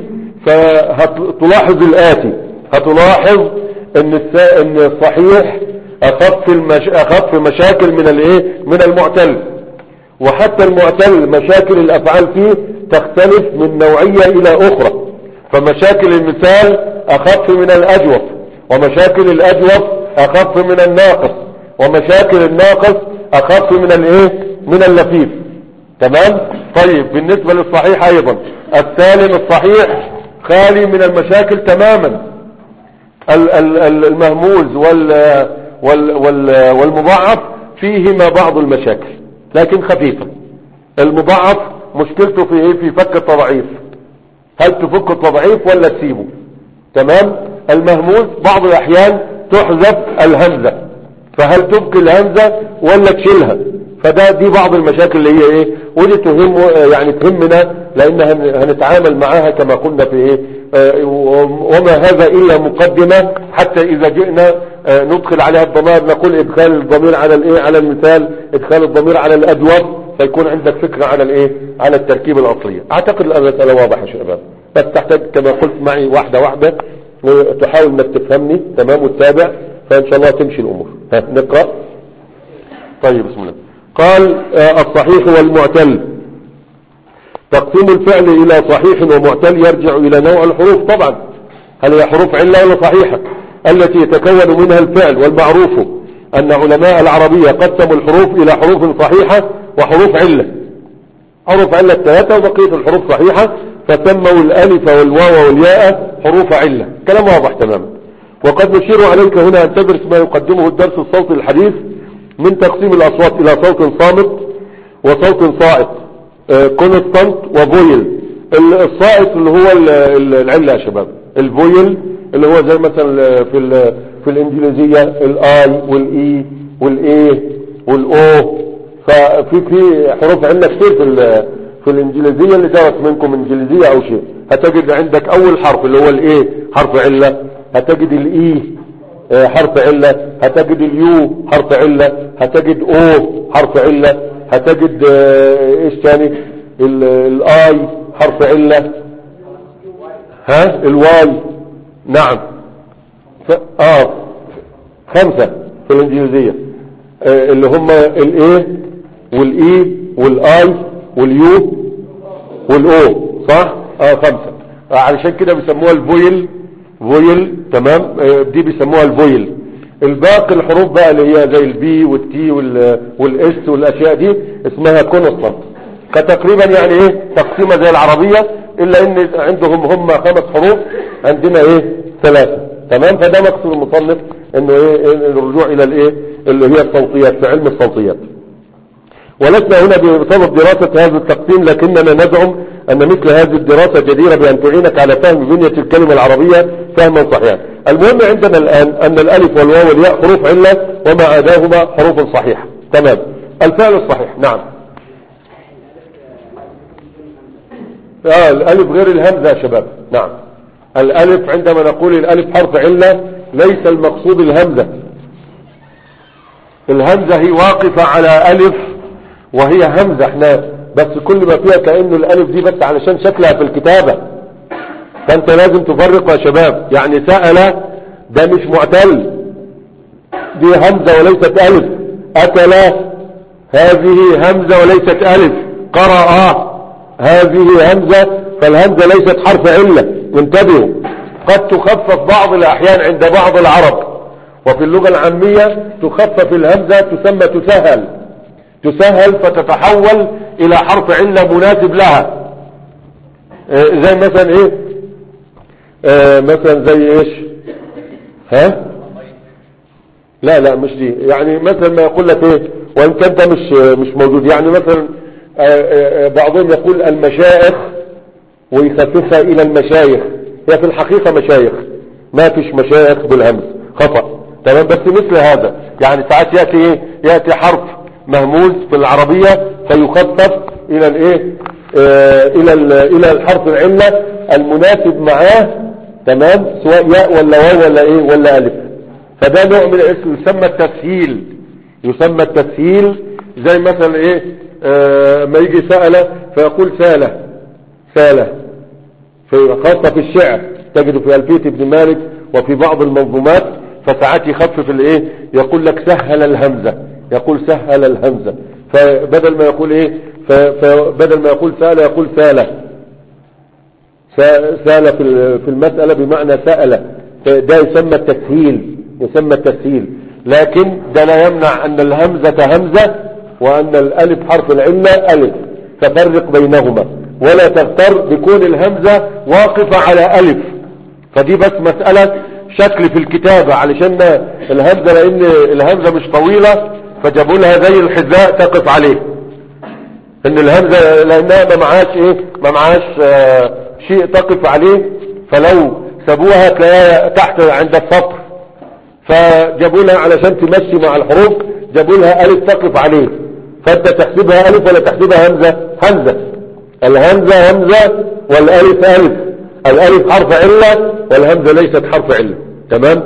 فهتلاحظ الاتي هتلاحظ ان السا... ان الصحيح اخف المش... اخف مشاكل من الايه من المعتل وحتى المعتل مشاكل الافعال فيه تختلف من نوعية الى اخرى فمشاكل المثال اخف من الاجوف ومشاكل الاجوف اخف من الناقص ومشاكل الناقص اخف من الايه من اللفيف تمام طيب بالنسبة للصحيح ايضا السالم الصحيح خالي من المشاكل تماما ال- ال- ال- المهموز وال وال وال والمضاعف فيهما بعض المشاكل لكن خفيفة المضاعف مشكلته في ايه في فك التضعيف هل تفك التضعيف ولا تسيبه تمام المهموز بعض الاحيان تحذف الهمزة فهل تبقي الهمزة ولا تشيلها فده دي بعض المشاكل اللي هي ايه ودي تهم يعني تهمنا لان هن- هنتعامل معاها كما قلنا في ايه آه، وما هذا الا مقدمة حتى اذا جئنا آه، ندخل عليها الضمائر نقول ادخال الضمير على الايه على المثال ادخال الضمير على الادوات فيكون عندك فكرة على الايه على التركيب الاصلية اعتقد المسألة واضحة يا شباب بس تحتاج كما قلت معي واحدة واحدة تحاول انك تفهمني تمام وتتابع فان شاء الله تمشي الامور ها نقرأ طيب بسم الله قال آه، الصحيح والمعتل تقسيم الفعل الى صحيح ومعتل يرجع الى نوع الحروف طبعا هل هي حروف علة ولا صحيحة التي يتكون منها الفعل والمعروف ان علماء العربية قسموا الحروف الى حروف صحيحة وحروف علة حروف علة ثلاثة وبقية الحروف صحيحة فسموا الالف والواو والياء حروف علة كلام واضح تماما وقد نشير عليك هنا ان تدرس ما يقدمه الدرس الصوتي الحديث من تقسيم الاصوات الى صوت صامت وصوت صائت كونستانت وفويل ال- الصائت اللي هو ال- ال- العلة يا شباب الفويل اللي هو زي مثلا في ال- في الانجليزية الاي والاي والاي والاو ففي في حروف علة كتير في ال- في الانجليزية اللي درس منكم انجليزية او شيء هتجد عندك اول حرف اللي هو الاي حرف علة هتجد الاي آه، حرف علة هتجد اليو حرف علة هتجد او حرف علة هتجد آه، ايش تاني ال- الاي حرف علة ها الواي نعم ف... اه خمسة في الانجليزية آه، اللي هم الاي والاي والاي واليو والاو صح اه خمسة آه علشان كده بيسموها الفويل فويل تمام آه دي بيسموها الفويل الباقي الحروف بقى اللي هي زي البي والتي وال- والاس والاشياء دي اسمها كونستانت فتقريبا يعني ايه تقسيمه زي العربية الا ان عندهم هم خمس حروف عندنا ايه ثلاثة تمام فده مقصود المصنف انه ايه الرجوع الى الايه اللي هي الصوتيات في علم الصوتيات ولسنا هنا بصدد دراسة هذا التقسيم لكننا نزعم أن مثل هذه الدراسة جديرة بأن تعينك على فهم بنية الكلمة العربية فهما صحيحا المهم عندنا الآن أن الألف والواو والياء حروف علة وما عداهما حروف صحيحة تمام الفعل الصحيح نعم آه الألف غير الهمزة يا شباب نعم الألف عندما نقول الألف حرف علة ليس المقصود الهمزة الهمزة هي واقفة على ألف وهي همزة احنا بس كل ما فيها كأنه الألف دي بس علشان شكلها في الكتابة فانت لازم تفرق يا شباب يعني سأل ده مش معتل دي همزة وليست ألف أكل هذه همزة وليست ألف قرأ هذه همزة فالهمزة ليست حرف علة انتبهوا قد تخفف بعض الأحيان عند بعض العرب وفي اللغة العامية تخفف الهمزة تسمى تسهل تسهل فتتحول الى حرف علة مناسب لها آه، زي مثلا ايه آه، مثلا زي ايش ها لا لا مش دي يعني مثلا ما يقول لك ايه وان كان ده مش مش موجود يعني مثلا آه، آه، آه، بعضهم يقول المشايخ ويخففها الى المشايخ هي في الحقيقة مشايخ ما فيش مشايخ بالهمز خطأ تمام بس مثل هذا يعني ساعات يأتي ايه يأتي حرف مهموز في العربية فيخفف الى الايه آه الى ال- الى الحرف العلة المناسب معاه تمام سواء ياء ولا واو ولا ايه ولا الف فده نوع من الاسم يسمى التسهيل يسمى التسهيل زي مثلا ايه آه ما يجي سأل فيقول سالة سالة في خاصة في الشعر تجد في ألفية ابن مالك وفي بعض المنظومات فساعات يخفف الايه يقول لك سهل الهمزة يقول سهل الهمزة فبدل ما يقول ايه ف- فبدل ما يقول سأل يقول سالة س- سال في ال- في المسألة بمعنى سأل ده يسمى التسهيل يسمى التسهيل لكن ده لا يمنع أن الهمزة همزة وأن الألف حرف العلة ألف ففرق بينهما ولا تغتر بكون الهمزة واقفة على ألف فدي بس مسألة شكل في الكتابة علشان الهمزة لأن الهمزة مش طويلة فجابوا لها زي الحذاء تقف عليه ان الهمزة لانها ما معاش ايه ما معاش آه شيء تقف عليه فلو سابوها تلاقيها تحت عند السطر فجابوا لها علشان تمشي مع الحروف جابوا لها الف تقف عليه فانت تحسبها الف ولا تحسبها همزة همزة الهمزة همزة والالف الف الالف حرف علة والهمزة ليست حرف علة تمام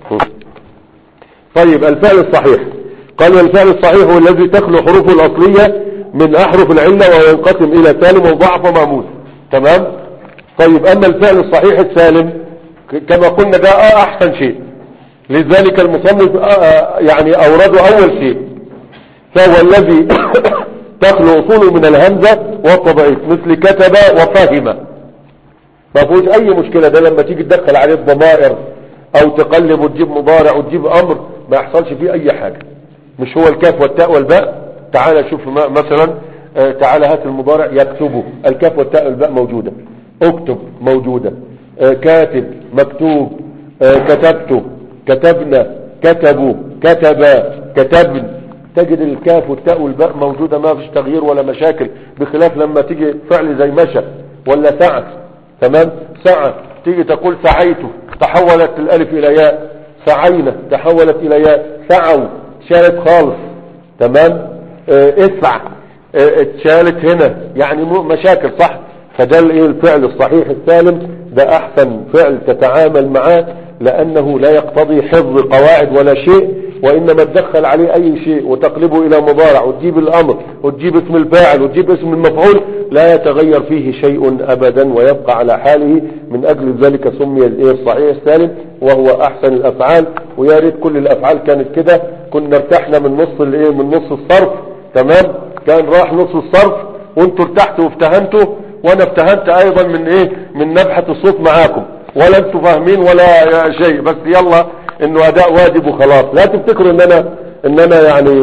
طيب الفعل الصحيح قال والفعل الصحيح هو الذي تخلو حروفه الأصلية من أحرف العلة وينقسم إلى سالم وضعف وماموس تمام طيب أما الفعل الصحيح السالم كما قلنا ده أحسن شيء لذلك المصنف يعني أورده أول شيء فهو الذي تخلو أصوله من الهمزة والطبعية مثل كتب وفهم ما فيهوش أي مشكلة ده لما تيجي تدخل عليه الضمائر أو تقلب وتجيب مضارع وتجيب أمر ما يحصلش فيه أي حاجة مش هو الكاف والتاء والباء تعال شوف مثلا آه تعال هات المضارع يكتبه الكاف والتاء والباء موجودة اكتب موجودة آه كاتب مكتوب آه كتبته كتبنا كتبوا كتبا كتبن تجد الكاف والتاء والباء موجودة ما فيش تغيير ولا مشاكل بخلاف لما تيجي فعل زي مشى ولا سعى تمام سعى تيجي تقول سعيته تحولت الالف الى ياء سعينا تحولت الى ياء سعوا شالت خالص تمام اه اسع اه اتشالت هنا يعني مشاكل صح فده الايه الفعل الصحيح السالم ده احسن فعل تتعامل معاه لانه لا يقتضي حفظ قواعد ولا شيء وانما تدخل عليه اي شيء وتقلبه الى مضارع وتجيب الامر وتجيب اسم الفاعل وتجيب اسم المفعول لا يتغير فيه شيء ابدا ويبقى على حاله من اجل ذلك سمي الايه الصحيح السالم وهو احسن الافعال ويا ريت كل الافعال كانت كده كنا ارتحنا من نص الايه من نص الصرف تمام كان راح نص الصرف وانتوا ارتحتوا وافتهمتوا وانا افتهمت ايضا من ايه من نبحة الصوت معاكم ولا انتوا فاهمين ولا شيء بس يلا انه اداء واجب وخلاص لا تفتكروا ان انا ان انا يعني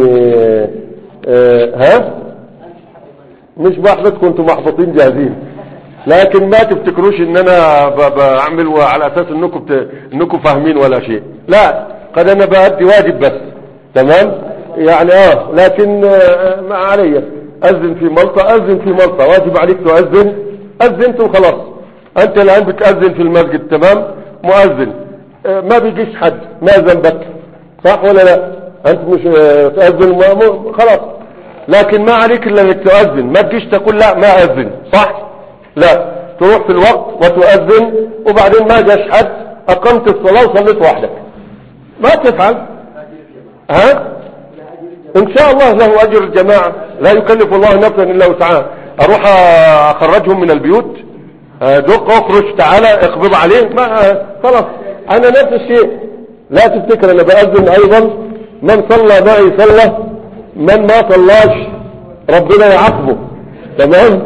اه ها مش بحبطكم انتوا محبطين جاهزين لكن ما تفتكروش ان انا بعمل على اساس انكم بت... انكم فاهمين ولا شيء لا قد انا بأدي واجب بس تمام يعني اه لكن آه ما علي اذن في ملطة اذن في ملطة واجب عليك تؤذن اذنت وخلاص انت الان بتأذن في المسجد تمام مؤذن آه ما بيجيش حد ما ذنبك صح ولا لا انت مش آه تأذن خلاص لكن ما عليك الا انك تؤذن ما تجيش تقول لا ما اذن صح لا تروح في الوقت وتؤذن وبعدين ما جاش حد اقمت الصلاة وصليت وحدك ما تفعل ها ان شاء الله له اجر الجماعة لا يكلف الله نفسا الا وسعها اروح اخرجهم من البيوت دق اخرج تعالى اقبض عليه ما خلاص انا نفس الشيء لا تفتكر انا باذن ايضا من صلى معي صلى من ما صلاش ربنا يعاقبه تمام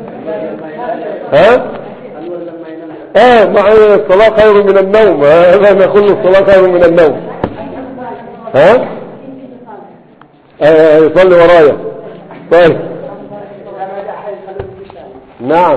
ها اه مع الصلاة خير من النوم هذا نقول الصلاة خير من النوم ها آه يصلي ورايا طيب نعم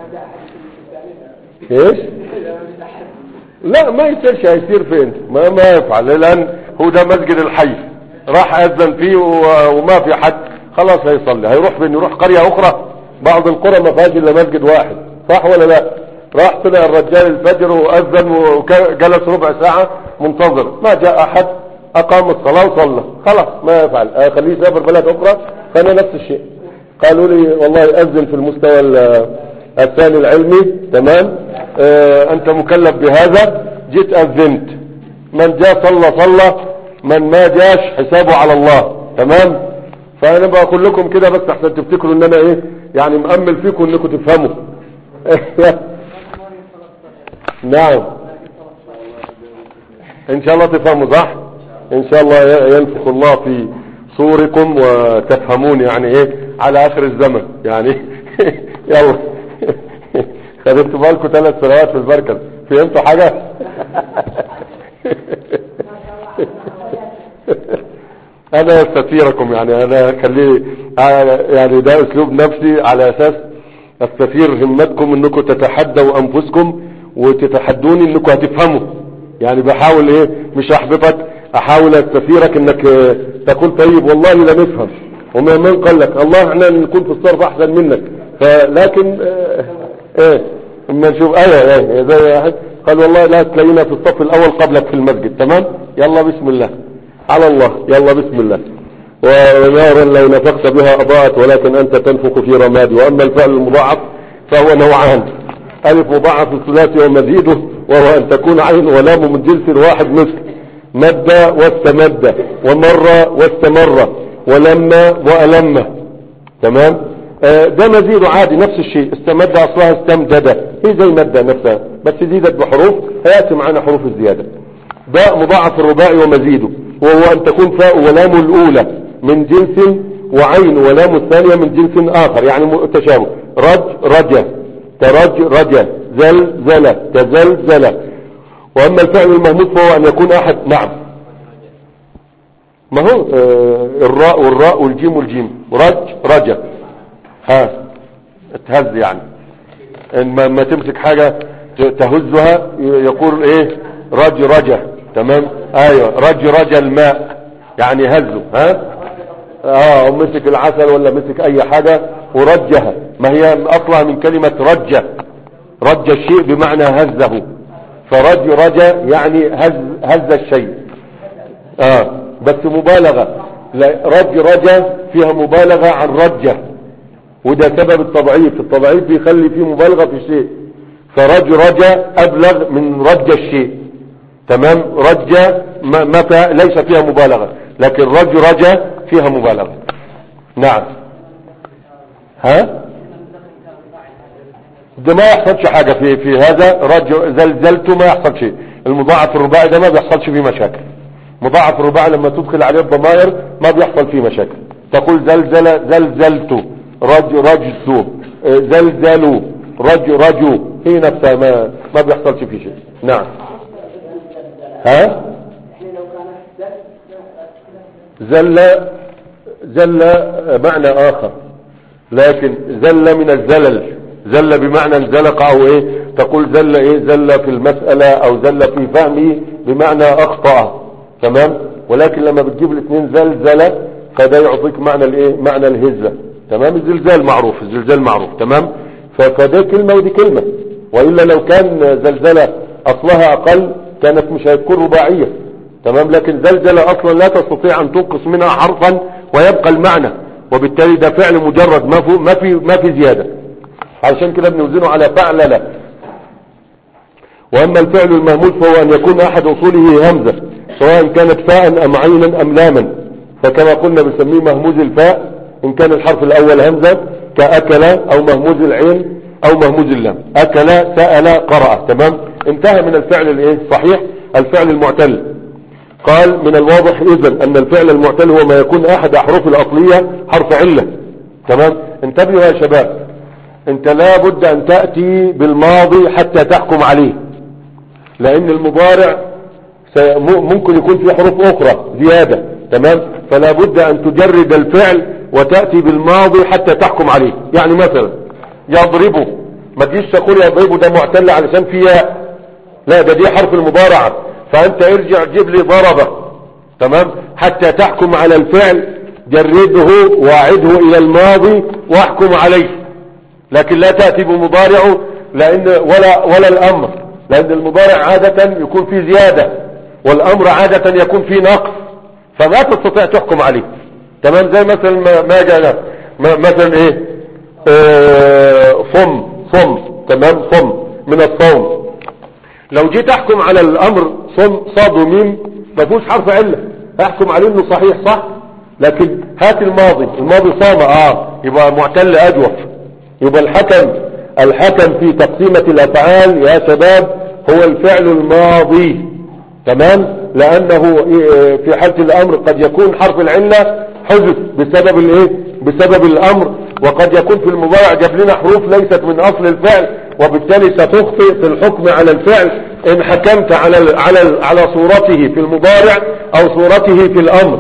ايش لا ما يصيرش هيصير فين ما ما يفعل لان هو ده مسجد الحي راح اذن فيه وما في حد خلاص هيصلي هيروح فين يروح قرية اخرى بعض القرى ما فيهاش الا مسجد واحد صح ولا لا راح طلع الرجال الفجر واذن وجلس ربع ساعة منتظر ما جاء احد اقام الصلاة وصلى خلاص ما يفعل خليه يسافر بلد اخرى فانا نفس الشيء قالوا لي والله اذن في المستوى الثاني العلمي تمام آه انت مكلف بهذا جيت اذنت من جاء صلى صلى من ما جاش حسابه على الله تمام فانا بقول لكم كده بس احسن تفتكروا ان انا ايه يعني مأمل فيكم انكم تفهموا نعم ان شاء الله تفهموا صح ان شاء الله ينفخ الله في صوركم وتفهمون يعني ايه على اخر الزمن يعني يلا خدتوا بالكم ثلاث سنوات في المركز فهمتوا حاجة انا استثيركم يعني انا خليه يعني ده اسلوب نفسي على اساس استثير همتكم انكم تتحدوا انفسكم وتتحدوني انكم هتفهموا يعني بحاول ايه مش احبطك احاول استثيرك انك اه تقول طيب والله لا نفهم وما من قال لك الله احنا نكون في الصرف احسن منك فلكن اه ايه اما نشوف ايه ايه زي واحد قال والله لا تلاقينا في الصف الاول قبلك في المسجد تمام يلا بسم الله على الله يلا بسم الله ونارا لو نفخت بها اضاءت ولكن انت تنفخ في رمادي واما الفعل المضاعف فهو نوعان الف مضاعف الثلاثي ومزيده وهو ان تكون عين ولام من جنس واحد مثل مد واستمد ومر واستمر ولما والم تمام آه ده مزيد عادي نفس الشيء استمد اصلها استمدد هي زي مادة نفسها بس زيدت بحروف هياتي معنا حروف الزيادة باء مضاعف الرباعي ومزيده وهو ان تكون فاء ولام الاولى من جنس وعين ولام الثانية من جنس اخر يعني تشابه رج رجا ترج رجا زل زل تزلزل واما الفعل المهموس فهو ان يكون احد نعم ما هو آه الراء والراء والجيم والجيم رج رجا ها تهز يعني ان ما, ما تمسك حاجة تهزها يقول ايه رج رجا تمام ايوه رج رجا الماء يعني هزه ها اه مسك العسل ولا مسك اي حاجة ورجها ما هي اصلها من كلمة رجة رج الشيء بمعنى هزه فرج رجا يعني هز هز الشيء اه بس مبالغة رج رجا فيها مبالغة عن رجة وده سبب التضعيف التضعيف بيخلي فيه مبالغة في الشيء فرج رجا ابلغ من رج الشيء تمام رج ما, ما فيها ليس فيها مبالغة لكن رج رجا فيها مبالغة نعم ها ده ما يحصلش حاجة في في هذا رج زلزلته ما يحصل شيء المضاعف الرباعي ده ما بيحصلش فيه مشاكل مضاعف الرباعي لما تدخل عليه الضمائر ما بيحصل فيه مشاكل تقول زلزل زلزلته رج رجت زلزلوا رج رجوا هي نفسها ما ما بيحصلش فيه شيء نعم ها زل زل معنى اخر لكن زل من الزلل زل بمعنى انزلق او ايه تقول زل ايه زل في المسألة او زل في فهمه بمعنى اخطأ تمام ولكن لما بتجيب الاثنين زلزلة فده يعطيك معنى الايه معنى الهزة تمام الزلزال معروف الزلزال معروف تمام فده كلمة ودي كلمة وإلا لو كان زلزلة أصلها أقل كانت مش هتكون رباعية تمام لكن زلزلة أصلا لا تستطيع أن تنقص منها حرفا ويبقى المعنى وبالتالي ده فعل مجرد ما في ما في ما في زيادة علشان كده بنوزنه على فعللة وأما الفعل المهموس فهو أن يكون أحد أصوله همزة سواء كانت فاء أم عينا أم لاما فكما قلنا بنسميه مهموز الفاء إن كان الحرف الأول همزة كأكل أو مهموز العين أو مهموز اللام أكل سأل قرأ تمام انتهى من الفعل الايه صحيح الفعل المعتل قال من الواضح إذن أن الفعل المعتل هو ما يكون أحد أحرف الأصلية حرف علة تمام انتبهوا يا شباب انت لا بد أن تأتي بالماضي حتى تحكم عليه لأن المضارع ممكن يكون في حروف أخرى زيادة تمام فلا بد أن تجرد الفعل وتأتي بالماضي حتى تحكم عليه يعني مثلا يضربه ما تجيش تقول يضربه ده معتل علشان فيها لا ده دي حرف المضارعة فأنت ارجع جيب لي ضربة تمام حتى تحكم على الفعل جرده واعده إلى الماضي واحكم عليه لكن لا تأتي بمضارعه لأن ولا, ولا الأمر لأن المضارع عادة يكون فيه زيادة والأمر عادة يكون فيه نقص فما تستطيع تحكم عليه تمام زي مثلا ما جاء مثلا ايه اه صم صم تمام صم من الصوم لو جيت احكم على الامر صم صاد وميم ما فيهوش حرف عله احكم عليه انه صحيح صح لكن هات الماضي الماضي صام اه يبقى معتل اجوف يبقى الحكم الحكم في تقسيمة الافعال يا شباب هو الفعل الماضي تمام لانه في حالة الامر قد يكون حرف العلة حذف بسبب الايه بسبب الامر وقد يكون في المضارع جاب لنا حروف ليست من اصل الفعل وبالتالي ستخطئ في الحكم على الفعل ان حكمت على على على صورته في المضارع او صورته في الامر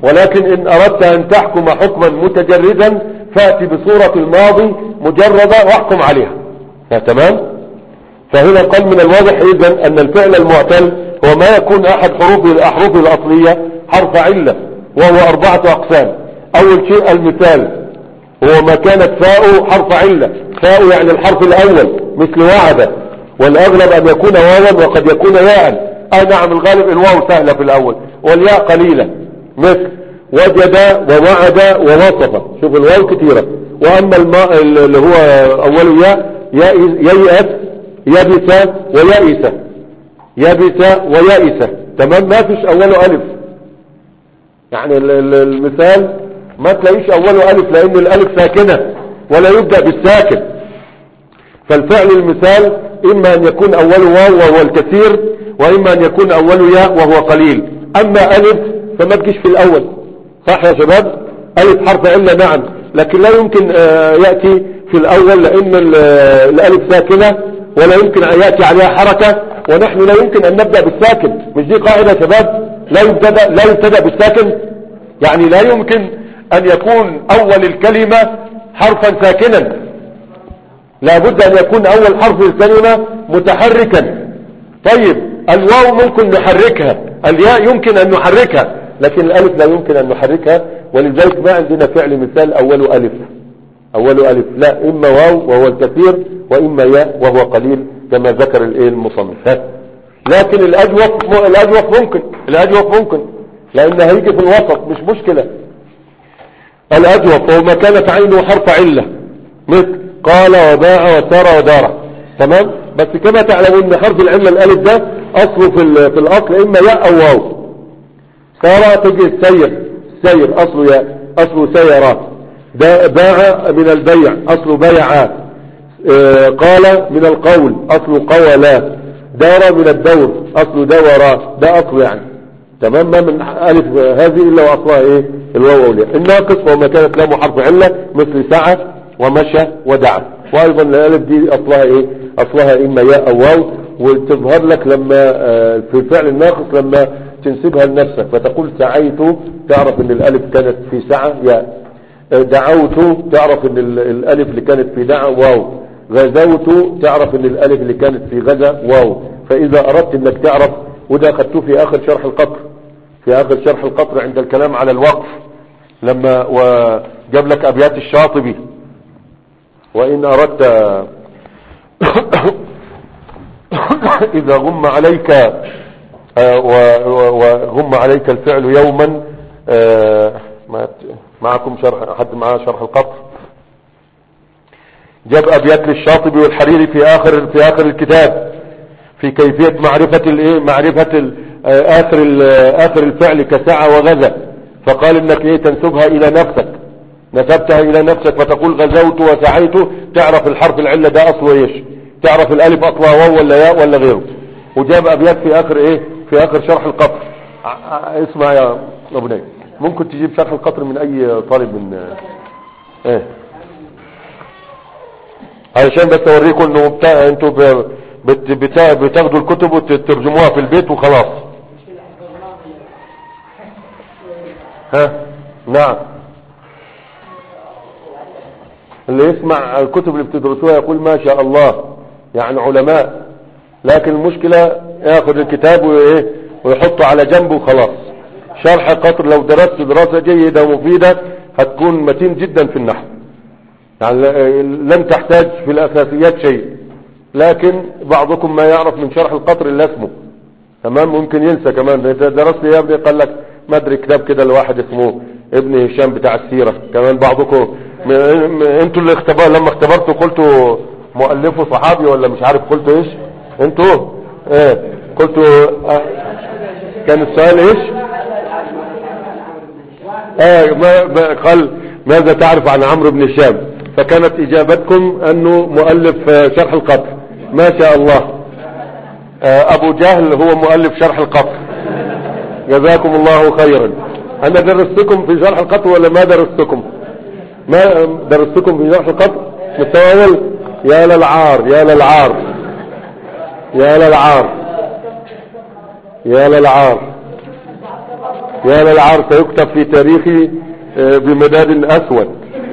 ولكن إن أردت أن تحكم حكما متجردا فأتي بصورة الماضي مجردة واحكم عليها ها، تمام فهنا قال من الواضح إذن أن الفعل المعتل هو ما يكون أحد حروفه الأحرف الأصلية حرف علة وهو أربعة أقسام أول شيء المثال هو ما كانت فاء حرف علة فاء يعني الحرف الأول مثل وعد والأغلب أن يكون واوا وقد يكون ياء أي نعم الغالب الواو سهلة في الأول والياء قليلة مثل وجد ووعد ووصف شوف الواو كثيرة وأما الماء اللي هو أول ياء ييأس يبس ويائس يبس ويائس تمام ما فيش أوله ألف يعني ال- ال- المثال ما تلاقيش أوله ألف لأن الألف ساكنة ولا يبدأ بالساكن فالفعل المثال إما أن يكون أوله واو وهو الكثير وإما أن يكون أوله ياء وهو قليل أما ألف فما تجيش في الأول صح يا شباب ألف حرف علة نعم لكن لا يمكن آه، يأتي في الأول لأن ال- آه، الألف ساكنة ولا يمكن أن يأتي عليها حركة ونحن لا يمكن أن نبدأ بالساكن مش دي قاعدة يا شباب لا يبتدأ لا يبتدأ بالساكن يعني لا يمكن أن يكون أول الكلمة حرفا ساكنا لابد أن يكون أول حرف الكلمة متحركا طيب الواو ممكن نحركها الياء يمكن أن نحركها لكن الألف لا يمكن أن نحركها ولذلك ما عندنا فعل مثال أوله ألف أوله ألف لا إما واو وهو الكثير وإما ياء وهو قليل كما ذكر الإيه المصنف ها. لكن الأجوف م- الأجوف ممكن الأجوف ممكن لأن هيجي في الوسط مش مشكلة الأجوف هو ما كانت عينه حرف علة مثل قال وباع وسار ودار تمام بس كما تعلمون ان حرف العلة الالف ده اصله في, ال- في الاصل اما ياء او واو سار تجي السير سير اصله ياء اصله سيرات ده باع من البيع اصله بيعات آه، قال من القول اصله قولا دار من الدور اصله دورا ده اصله يعني تمام ما من الف هذه الا واصلها ايه الواو والياء الناقص وهو ما كانت لامه حرف عله مثل سعى ومشى ودعا وايضا الالف دي اصلها ايه اصلها اما ياء او واو وتظهر لك لما آه، في الفعل الناقص لما تنسبها لنفسك فتقول سعيت تعرف ان الالف كانت في سعى ياء آه، دعوت تعرف ان ال- الالف اللي كانت في دعا واو غزوت تعرف ان الالف اللي كانت في غزا واو فاذا اردت انك تعرف وده اخذتوه في اخر شرح القطر في اخر شرح القطر عند الكلام على الوقف لما وجاب لك ابيات الشاطبي وان اردت اذا غم عليك آه، و- و- وغم عليك الفعل يوما آه، ما- معكم شرح حد معاه شرح القطر جاب ابيات للشاطبي والحريري في اخر في اخر الكتاب في كيفية معرفة الايه معرفة ال- آه، اخر ال- آه، اخر الفعل كسعى وغزا فقال انك ايه تنسبها الى نفسك نسبتها الى نفسك فتقول غزوت وسعيت تعرف الحرف العلة ده اصله ايش تعرف الالف اصلها واو ولا ياء ولا غيره وجاب ابيات في اخر ايه في اخر شرح القطر ع- ع- اسمع يا ابو نجم ممكن تجيب شرح القطر من اي طالب من آه، ايه علشان بس اوريكم انه بتا... انتوا ب... بت... بتا... بتاخدوا الكتب وتترجموها في البيت وخلاص ها نعم اللي يسمع الكتب اللي بتدرسوها يقول ما شاء الله يعني علماء لكن المشكلة ياخذ الكتاب وايه ويحطه على جنبه وخلاص شرح قطر لو درست دراسة جيدة ومفيدة هتكون متين جدا في النحو يعني لن تحتاج في الأساسيات شيء لكن بعضكم ما يعرف من شرح القطر إلا اسمه تمام ممكن ينسى كمان إذا درست يا ابني قال لك ما ادري كتاب كده لواحد اسمه ابن هشام بتاع السيرة كمان بعضكم م- م- انتوا اللي اختبر لما اختبرتوا قلتوا مؤلفه صحابي ولا مش عارف قلتوا ايش انتوا ايه قلتوا آه كان السؤال ايش آه ما ما قال ماذا تعرف عن عمرو بن هشام فكانت اجابتكم انه مؤلف آه، شرح القطر ما شاء الله آه، ابو جهل هو مؤلف شرح القطر جزاكم الله خيرا انا درستكم في شرح القطر ولا ما درستكم ما درستكم في شرح القطر مستوى اول يا للعار يا للعار يا للعار يا للعار يا للعار سيكتب في تاريخي آه، بمداد اسود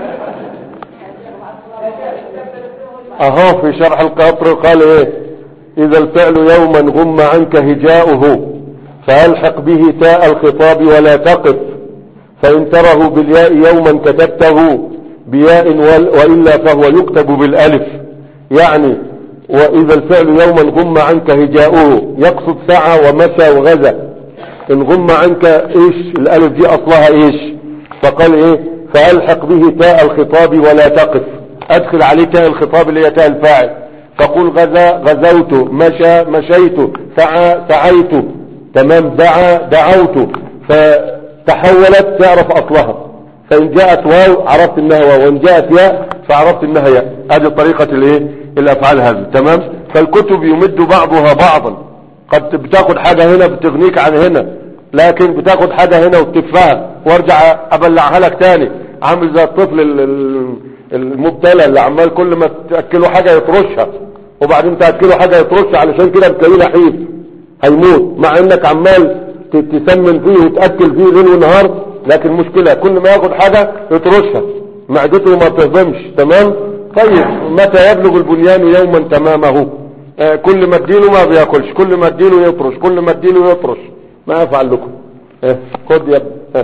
اهو في شرح القطر قال ايه اذا الفعل يوما غم عنك هجاؤه فالحق به تاء الخطاب ولا تقف فان تره بالياء يوما كتبته بياء وال- والا فهو يكتب بالالف يعني واذا الفعل يوما غم عنك هجاؤه يقصد سعى ومشى وغزا ان غم عنك ايش الالف دي اصلها ايش فقال ايه فالحق به تاء الخطاب ولا تقف ادخل عليه تاء الخطاب اللي هي تاء الفاعل فقول غزا غزوت مشى مشيت سعى سعيت تمام دعا دعوت فتحولت تعرف اصلها فان جاءت واو عرفت انها واو وان جاءت ياء فعرفت انها ياء هذه طريقة الايه الافعال هذه تمام فالكتب يمد بعضها بعضا قد بتاخد حاجة هنا بتغنيك عن هنا لكن بتاخد حاجة هنا وتكفاها وارجع ابلعها لك تاني عامل زي الطفل ال- ال- المبتلى اللي عمال كل ما تأكله حاجة يطرشها وبعدين تأكله حاجة يطرشها علشان كده بتلاقيه نحيف هيموت مع انك عمال ت- تسمن فيه وتأكل فيه ليل ونهار لكن مشكلة كل ما ياخد حاجة يطرشها معدته ما تهضمش تمام طيب متى يبلغ البنيان يوما تمامه آه، كل ما اديله ما بياكلش كل ما اديله يطرش كل ما اديله يطرش ما افعل لكم آه، خد يا ابني آه.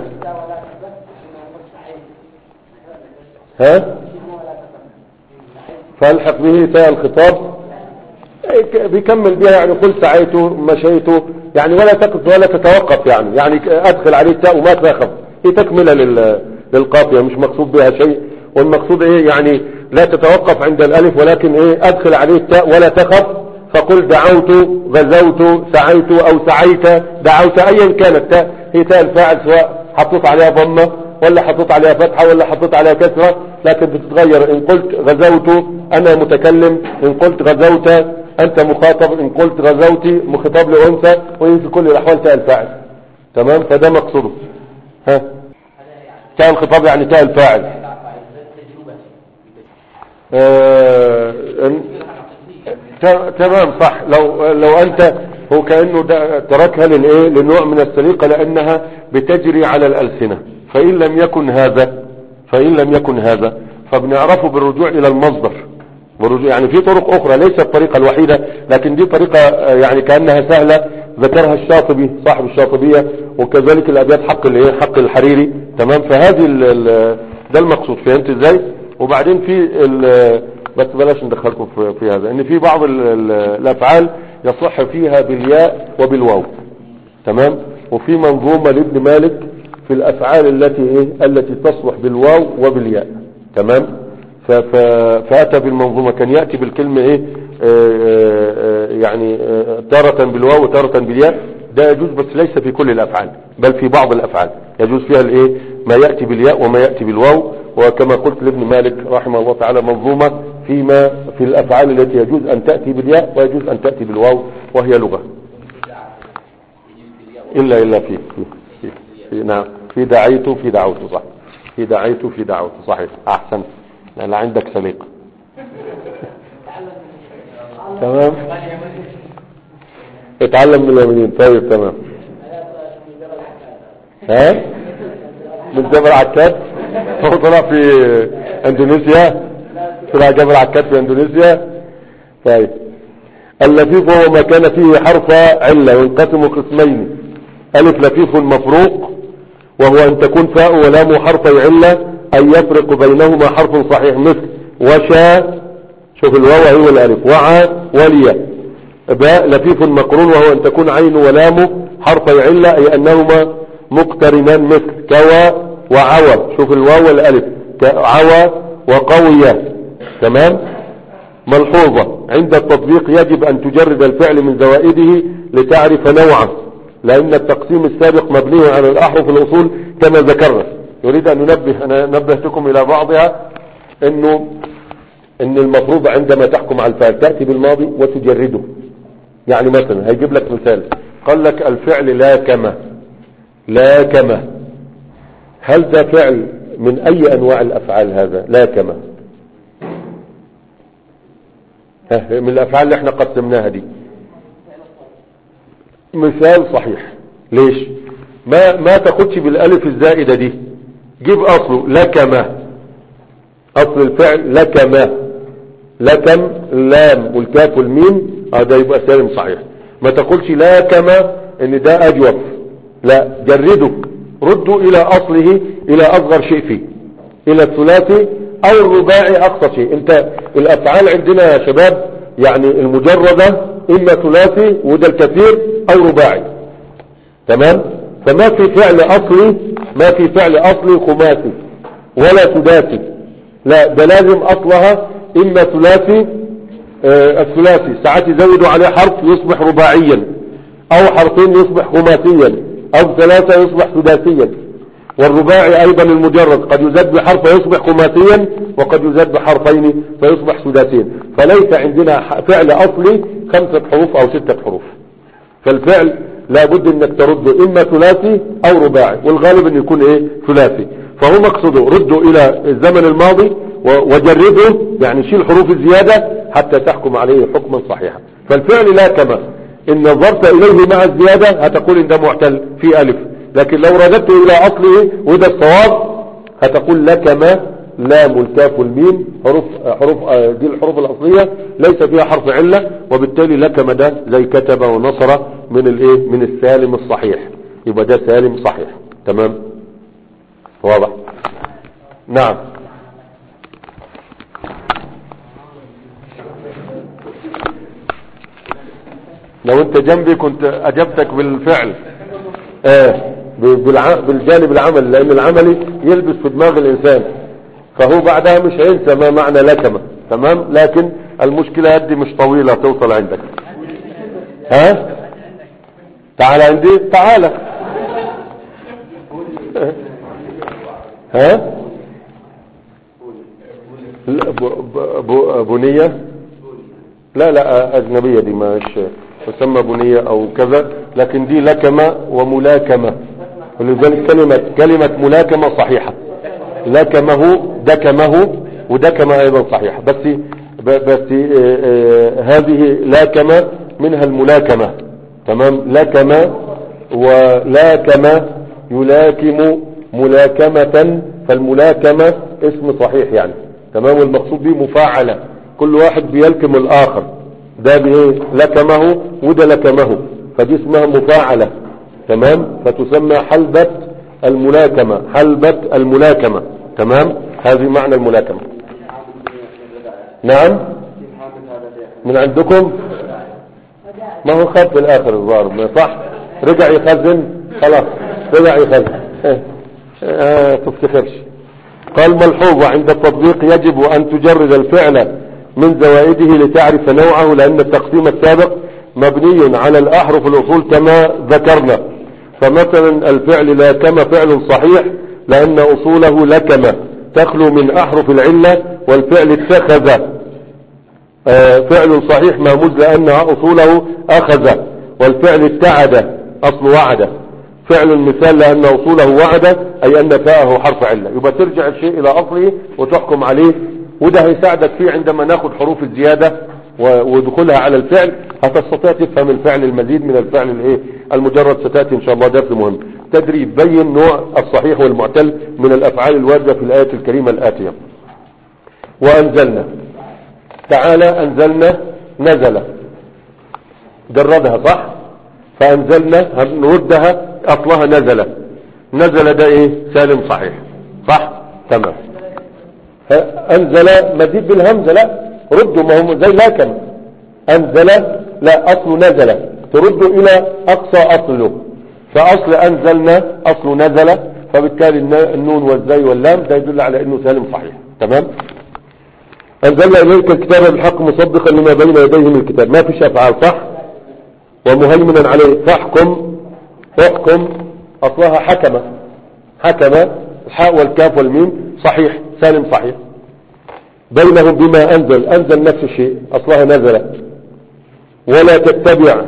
ها فالحق به تاء الخطاب إيه، ك- بيكمل بها يعني قل سعيته مشيته يعني ولا تقف ولا تتوقف يعني يعني ك- ادخل عليه التاء وما تاخذ هي تكمله لل للقافيه مش مقصود بها شيء والمقصود ايه يعني لا تتوقف عند الالف ولكن ايه ادخل عليه التاء ولا تخف فقل دعوت غزوت سعيت او سعيت دعوت ايا كانت تاء هي تاء الفاعل سواء حطيت عليها ضمه ولا حطيت عليها فتحه ولا حطيت عليها كسره لكن بتتغير ان قلت غزوت انا متكلم ان قلت غزوت انت مخاطب ان قلت غزوتي مخاطب لانثى وهي في كل الاحوال تاء الفاعل تمام فده مقصوده ها تاء الخطاب يعني تاء الفاعل آه إن- ت- تمام صح لو لو انت هو كانه ده تركها للايه لنوع من السليقه لانها بتجري على الالسنه فان لم يكن هذا فان لم يكن هذا فبنعرفه بالرجوع الى المصدر بالرجوع يعني في طرق اخرى ليست الطريقه الوحيده لكن دي طريقه آه، يعني كانها سهله ذكرها الشاطبي صاحب الشاطبيه وكذلك الابيات حق الايه حق الحريري تمام فهذه ال- ال- ده المقصود فهمت ازاي وبعدين في ال- بس بلاش ندخلكم في, في هذا ان في بعض ال- ال- الافعال يصح فيها بالياء وبالواو تمام وفي منظومة لابن مالك في الافعال التي ايه التي تصلح بالواو وبالياء تمام ف- ف- فاتى بالمنظومة كان يأتي بالكلمة ايه آه، آه، آه، يعني آه، تارة بالواو وتارة بالياء ده يجوز بس ليس في كل الافعال بل في بعض الافعال يجوز فيها الايه ما يأتي بالياء وما يأتي بالواو وكما قلت لابن مالك رحمه الله تعالى منظومة فيما في الافعال التي يجوز ان تأتي بالياء ويجوز ان تأتي بالواو وهي لغة إلا إلا في في, في, في نعم في دعيت في دعوت صح في دعيت في دعوت صحيح أحسن لأن عندك سليقة تمام اتعلم من اليمين طيب تمام ها من جبل عكاد هو طلع في اندونيسيا طلع جبل عكاد في اندونيسيا طيب اللفيف هو ما كان فيه حرف علة ينقسم قسمين ألف لفيف مفروق وهو أن تكون فاء ولام حرف علة أن يفرق بينهما حرف صحيح مثل وشا شوف الواو هي والألف وعى وليا باء لفيف مقرون وهو أن تكون عين ولام حرف علة أي أنهما مقترنان مثل كوى وعوى شوف الواو والألف عوى وقوية تمام ملحوظة عند التطبيق يجب أن تجرد الفعل من زوائده لتعرف نوعه لأن التقسيم السابق مبني على الأحرف الأصول كما ذكرنا يريد أن ننبه أنا نبهتكم إلى بعضها أنه أن المفروض عندما تحكم على الفعل تأتي بالماضي وتجرده يعني مثلا هيجيب لك مثال قال لك الفعل لا كما لا كما هل ده فعل من أي أنواع الأفعال هذا لا كما ها، من الافعال اللي احنا قسمناها دي مثال صحيح ليش ما ما تاخدش بالالف الزائدة دي جيب اصله لكما اصل الفعل لكما لكم اللام والكاف والميم اه ده يبقى سالم صحيح ما تقولش لا كما ان ده اجوف لا جرده ردوا الى اصله الى اصغر شيء فيه الى الثلاثي او الرباعي اقصى شيء انت الافعال عندنا يا شباب يعني المجردة اما ثلاثي وده الكثير او رباعي تمام فما في فعل اصلي ما في فعل اصلي خماسي ولا سداسي لا ده لازم اصلها اما ثلاثي آه الثلاثي ساعات يزودوا عليه حرف يصبح رباعيا او حرفين يصبح خماسيا او ثلاثة يصبح سداسيا والرباعي ايضا المجرد قد يزاد بحرف فيصبح خماسيا وقد يزاد بحرفين فيصبح سداسيا فليس عندنا فعل اصلي خمسة حروف او ستة حروف فالفعل لابد انك ترده اما ثلاثي او رباعي والغالب ان يكون ايه ثلاثي فهو مقصده رده الى الزمن الماضي وجرده يعني شيل حروف الزيادة حتى تحكم عليه حكما صحيحا فالفعل لا كما ان نظرت اليه مع الزيادة هتقول ان ده معتل في الف لكن لو رددته الى اصله وده الصواب هتقول لك ما لام الكاف والميم حروف حروف دي الحروف الاصليه ليس فيها حرف عله وبالتالي لك ما ده زي كتب ونصر من الايه من السالم الصحيح يبقى ده سالم صحيح تمام واضح نعم لو انت جنبي كنت اجبتك بالفعل اه بالع... بالجانب العملي لان العملي يلبس في دماغ الانسان فهو بعدها مش هينسى ما معنى لكمة تمام لكن المشكلة هدي مش طويلة توصل عندك ها تعال عندي تعال ها لا ب... ب... ب... بنية لا لا اجنبية دي مش تسمى بنية او كذا لكن دي لكمة وملاكمة ولذلك كلمة كلمة ملاكمة صحيحة لكمه دكمه ودكمة ايضا صحيحة بس بس آآ آآ هذه لاكمة منها الملاكمة تمام لكمة ولاكمة يلاكم ملاكمة فالملاكمة اسم صحيح يعني تمام والمقصود به مفاعلة كل واحد بيلكم الاخر ده بايه لكمه وده لكمه فدي اسمها مفاعلة تمام فتسمى حلبة الملاكمة حلبة الملاكمة تمام هذه معنى الملاكمة نعم من عندكم ما هو خد في الاخر الظاهر صح رجع يخزن خلاص رجع يخزن آه تفتخرش قال ملحوظ عند التطبيق يجب ان تجرد الفعل من زوائده لتعرف نوعه لان التقسيم السابق مبني على الاحرف الاصول كما ذكرنا فمثلا الفعل لا كما فعل صحيح لان اصوله لكما تخلو من احرف العلة والفعل اتخذ آه فعل صحيح مهموز لان اصوله اخذ والفعل اتعد اصل وعد فعل المثال لان اصوله وعد اي ان فاءه حرف علة يبقى ترجع الشيء الى اصله وتحكم عليه وده هيساعدك فيه عندما ناخد حروف الزيادة ودخولها على الفعل هتستطيع تفهم الفعل المزيد من الفعل الايه المجرد ستاتي ان شاء الله درس مهم تدريب بين نوع الصحيح والمعتل من الافعال الواردة في الايه الكريمة الاتية وانزلنا تعالى انزلنا نزل جردها صح فانزلنا نردها اصلها نزل نزل ده ايه سالم صحيح صح تمام انزل مزيد بالهمزة لا ردوا ما هم زي لكن انزل لا اصل نزل ترد الى اقصى اصله فاصل انزلنا اصل نزل فبالتالي النون والزي واللام ده يدل على انه سالم صحيح تمام انزلنا اليك الكتاب بالحق مصدقا لما بين يديه من الكتاب ما فيش افعال صح ومهيمنا عليه فاحكم احكم اصلها حكم حكم الحاء والكاف والميم صحيح سالم صحيح بينهم بما أنزل أنزل نفس الشيء أصلها نزل ولا تتبع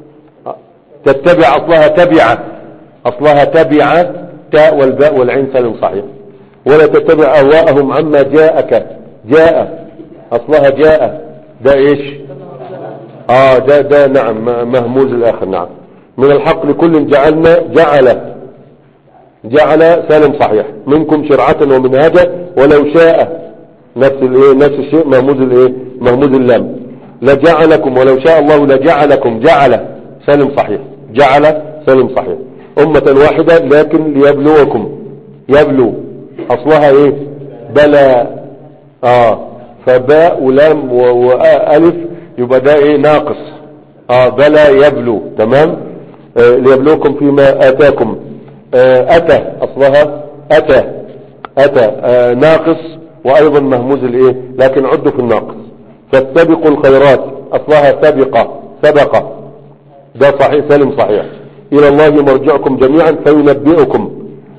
تتبع أصلها تبع أصلها تبع تاء والباء والعين سالم صحيح ولا تتبع أهواءهم عما جاءك جاء أصلها جاء ده إيش آه ده ده نعم مهموز الآخر نعم من الحق لكل جعلنا جعل جعل سالم صحيح منكم شرعة ومنهاجا ولو شاء نفس الايه نفس الشيء مهموز الايه مهموز اللام لجعلكم ولو شاء الله لجعلكم جعل سالم صحيح جعل سالم صحيح أمة واحدة لكن ليبلوكم يبلو أصلها ايه بلى اه فباء ولام و- وألف يبقى ده ايه ناقص اه بلى يبلو تمام آه ليبلوكم فيما آتاكم آه أتى أصلها أتى أتى آه ناقص وأيضا مهموز الإيه لكن عدوا في الناقص فاستبقوا الخيرات أصلها سبق سبق ده صحيح سالم صحيح إلى الله مرجعكم جميعا فينبئكم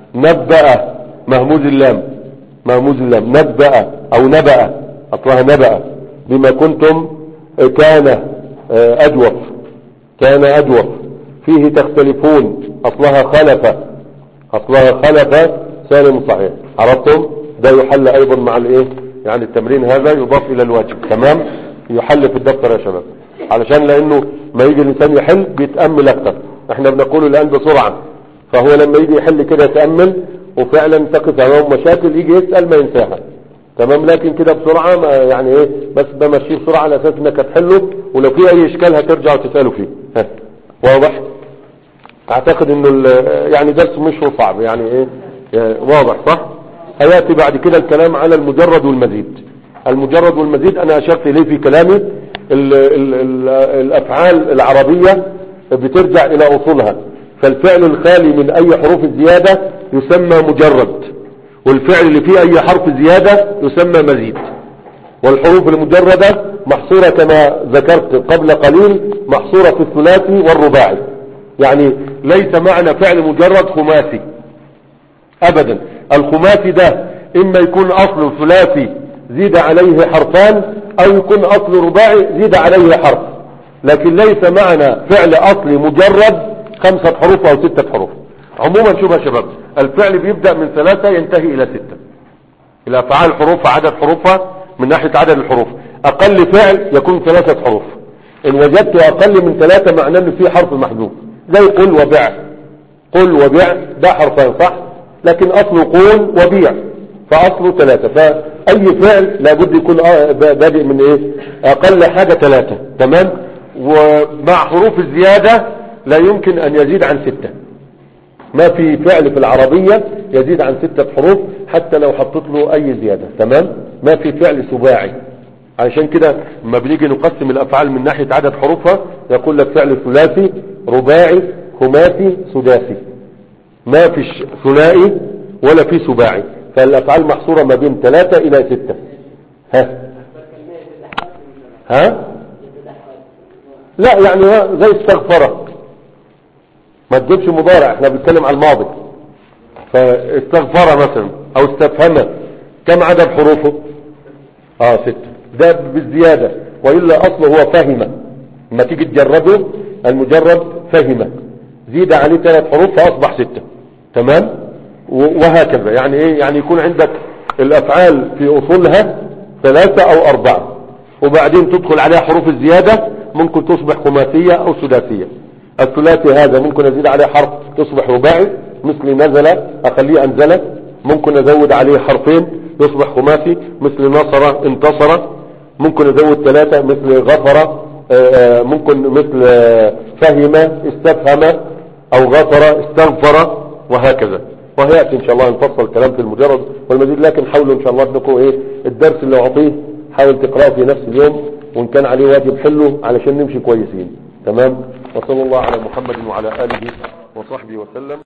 نبأ مهموز اللام مهموز اللام نبأ أو نبأ أصلها نبأ بما كنتم آه، كان آه، أجوف كان أجوف فيه تختلفون أصلها خلف أصلها خلف سالم صحيح عرفتم ده يحل أيضا مع الإيه يعني التمرين هذا يضاف إلى الواجب تمام يحل في الدفتر يا شباب علشان لأنه ما يجي الإنسان يحل بيتأمل أكتر احنا بنقول الآن بسرعة فهو لما يجي يحل كده يتأمل وفعلا تقف امامه مشاكل يجي يسأل ما ينساها تمام لكن كده بسرعة ما يعني ايه بس بمشيه بسرعة على اساس انك هتحله ولو في اي اشكال هترجع وتسأله فيه ها. واضح اعتقد انه ال- يعني درس مش هو صعب يعني ايه يعني واضح صح هياتي بعد كده الكلام على المجرد والمزيد المجرد والمزيد انا اشرت اليه في كلامي ال ال ال الافعال العربية بترجع الى اصولها فالفعل الخالي من اي حروف الزيادة يسمى مجرد والفعل اللي فيه اي حرف زيادة يسمى مزيد والحروف المجردة محصورة كما ذكرت قبل قليل محصورة في الثلاثي والرباعي يعني ليس معنى فعل مجرد خماسي ابدا الخماسي ده اما يكون اصله ثلاثي زيد عليه حرفان او يكون اصله رباعي زيد عليه حرف لكن ليس معنى فعل اصلي مجرد خمسة حروف او ستة حروف عموما شوف يا شباب الفعل بيبدأ من ثلاثة ينتهي الى ستة الافعال حروفها عدد حروفها من ناحية عدد الحروف اقل فعل يكون ثلاثة حروف ان وجدت اقل من ثلاثة معناه ان في حرف محذوف زي قل وبع قل وبع ده حرفان صح لكن اصله قول وبيع فاصله ثلاثة فاي فعل لابد يكون آه بادئ من ايه اقل حاجة ثلاثة تمام ومع حروف الزيادة لا يمكن ان يزيد عن ستة ما في فعل في العربية يزيد عن ستة حروف حتى لو حطيت له اي زيادة تمام ما في فعل سباعي علشان كده لما بنيجي نقسم الافعال من ناحية عدد حروفها يقول لك فعل ثلاثي رباعي خماسي سداسي ما فيش ثنائي ولا في سباعي فالافعال محصورة ما بين ثلاثة الى ستة ها ها لا يعني زي استغفرك ما تجيبش مضارع احنا بنتكلم على الماضي فاستغفر مثلا او استفهم كم عدد حروفه اه ستة ده بالزيادة وإلا أصله هو فهم لما تيجي تجرده المجرد فهم زيد عليه ثلاث حروف فأصبح ستة تمام وهكذا يعني ايه يعني يكون عندك الأفعال في أصولها ثلاثة أو أربعة وبعدين تدخل عليها حروف الزيادة ممكن تصبح خماسية أو سداسية الثلاثي هذا ممكن أزيد عليه حرف تصبح رباعي مثل نزل أخليه أنزل ممكن أزود عليه حرفين يصبح خماسي مثل نصر انتصر ممكن أزود ثلاثة مثل غفر ممكن مثل فهم استفهم أو غفر استغفر وهكذا وهيأتي إن شاء الله نفصل الكلام في المجرد والمزيد لكن حاولوا إن شاء الله أنكم إيه الدرس اللي أعطيه حاول تقرأه في نفس اليوم وإن كان عليه واجب حله علشان نمشي كويسين تمام وصلى الله على محمد وعلى آله وصحبه وسلم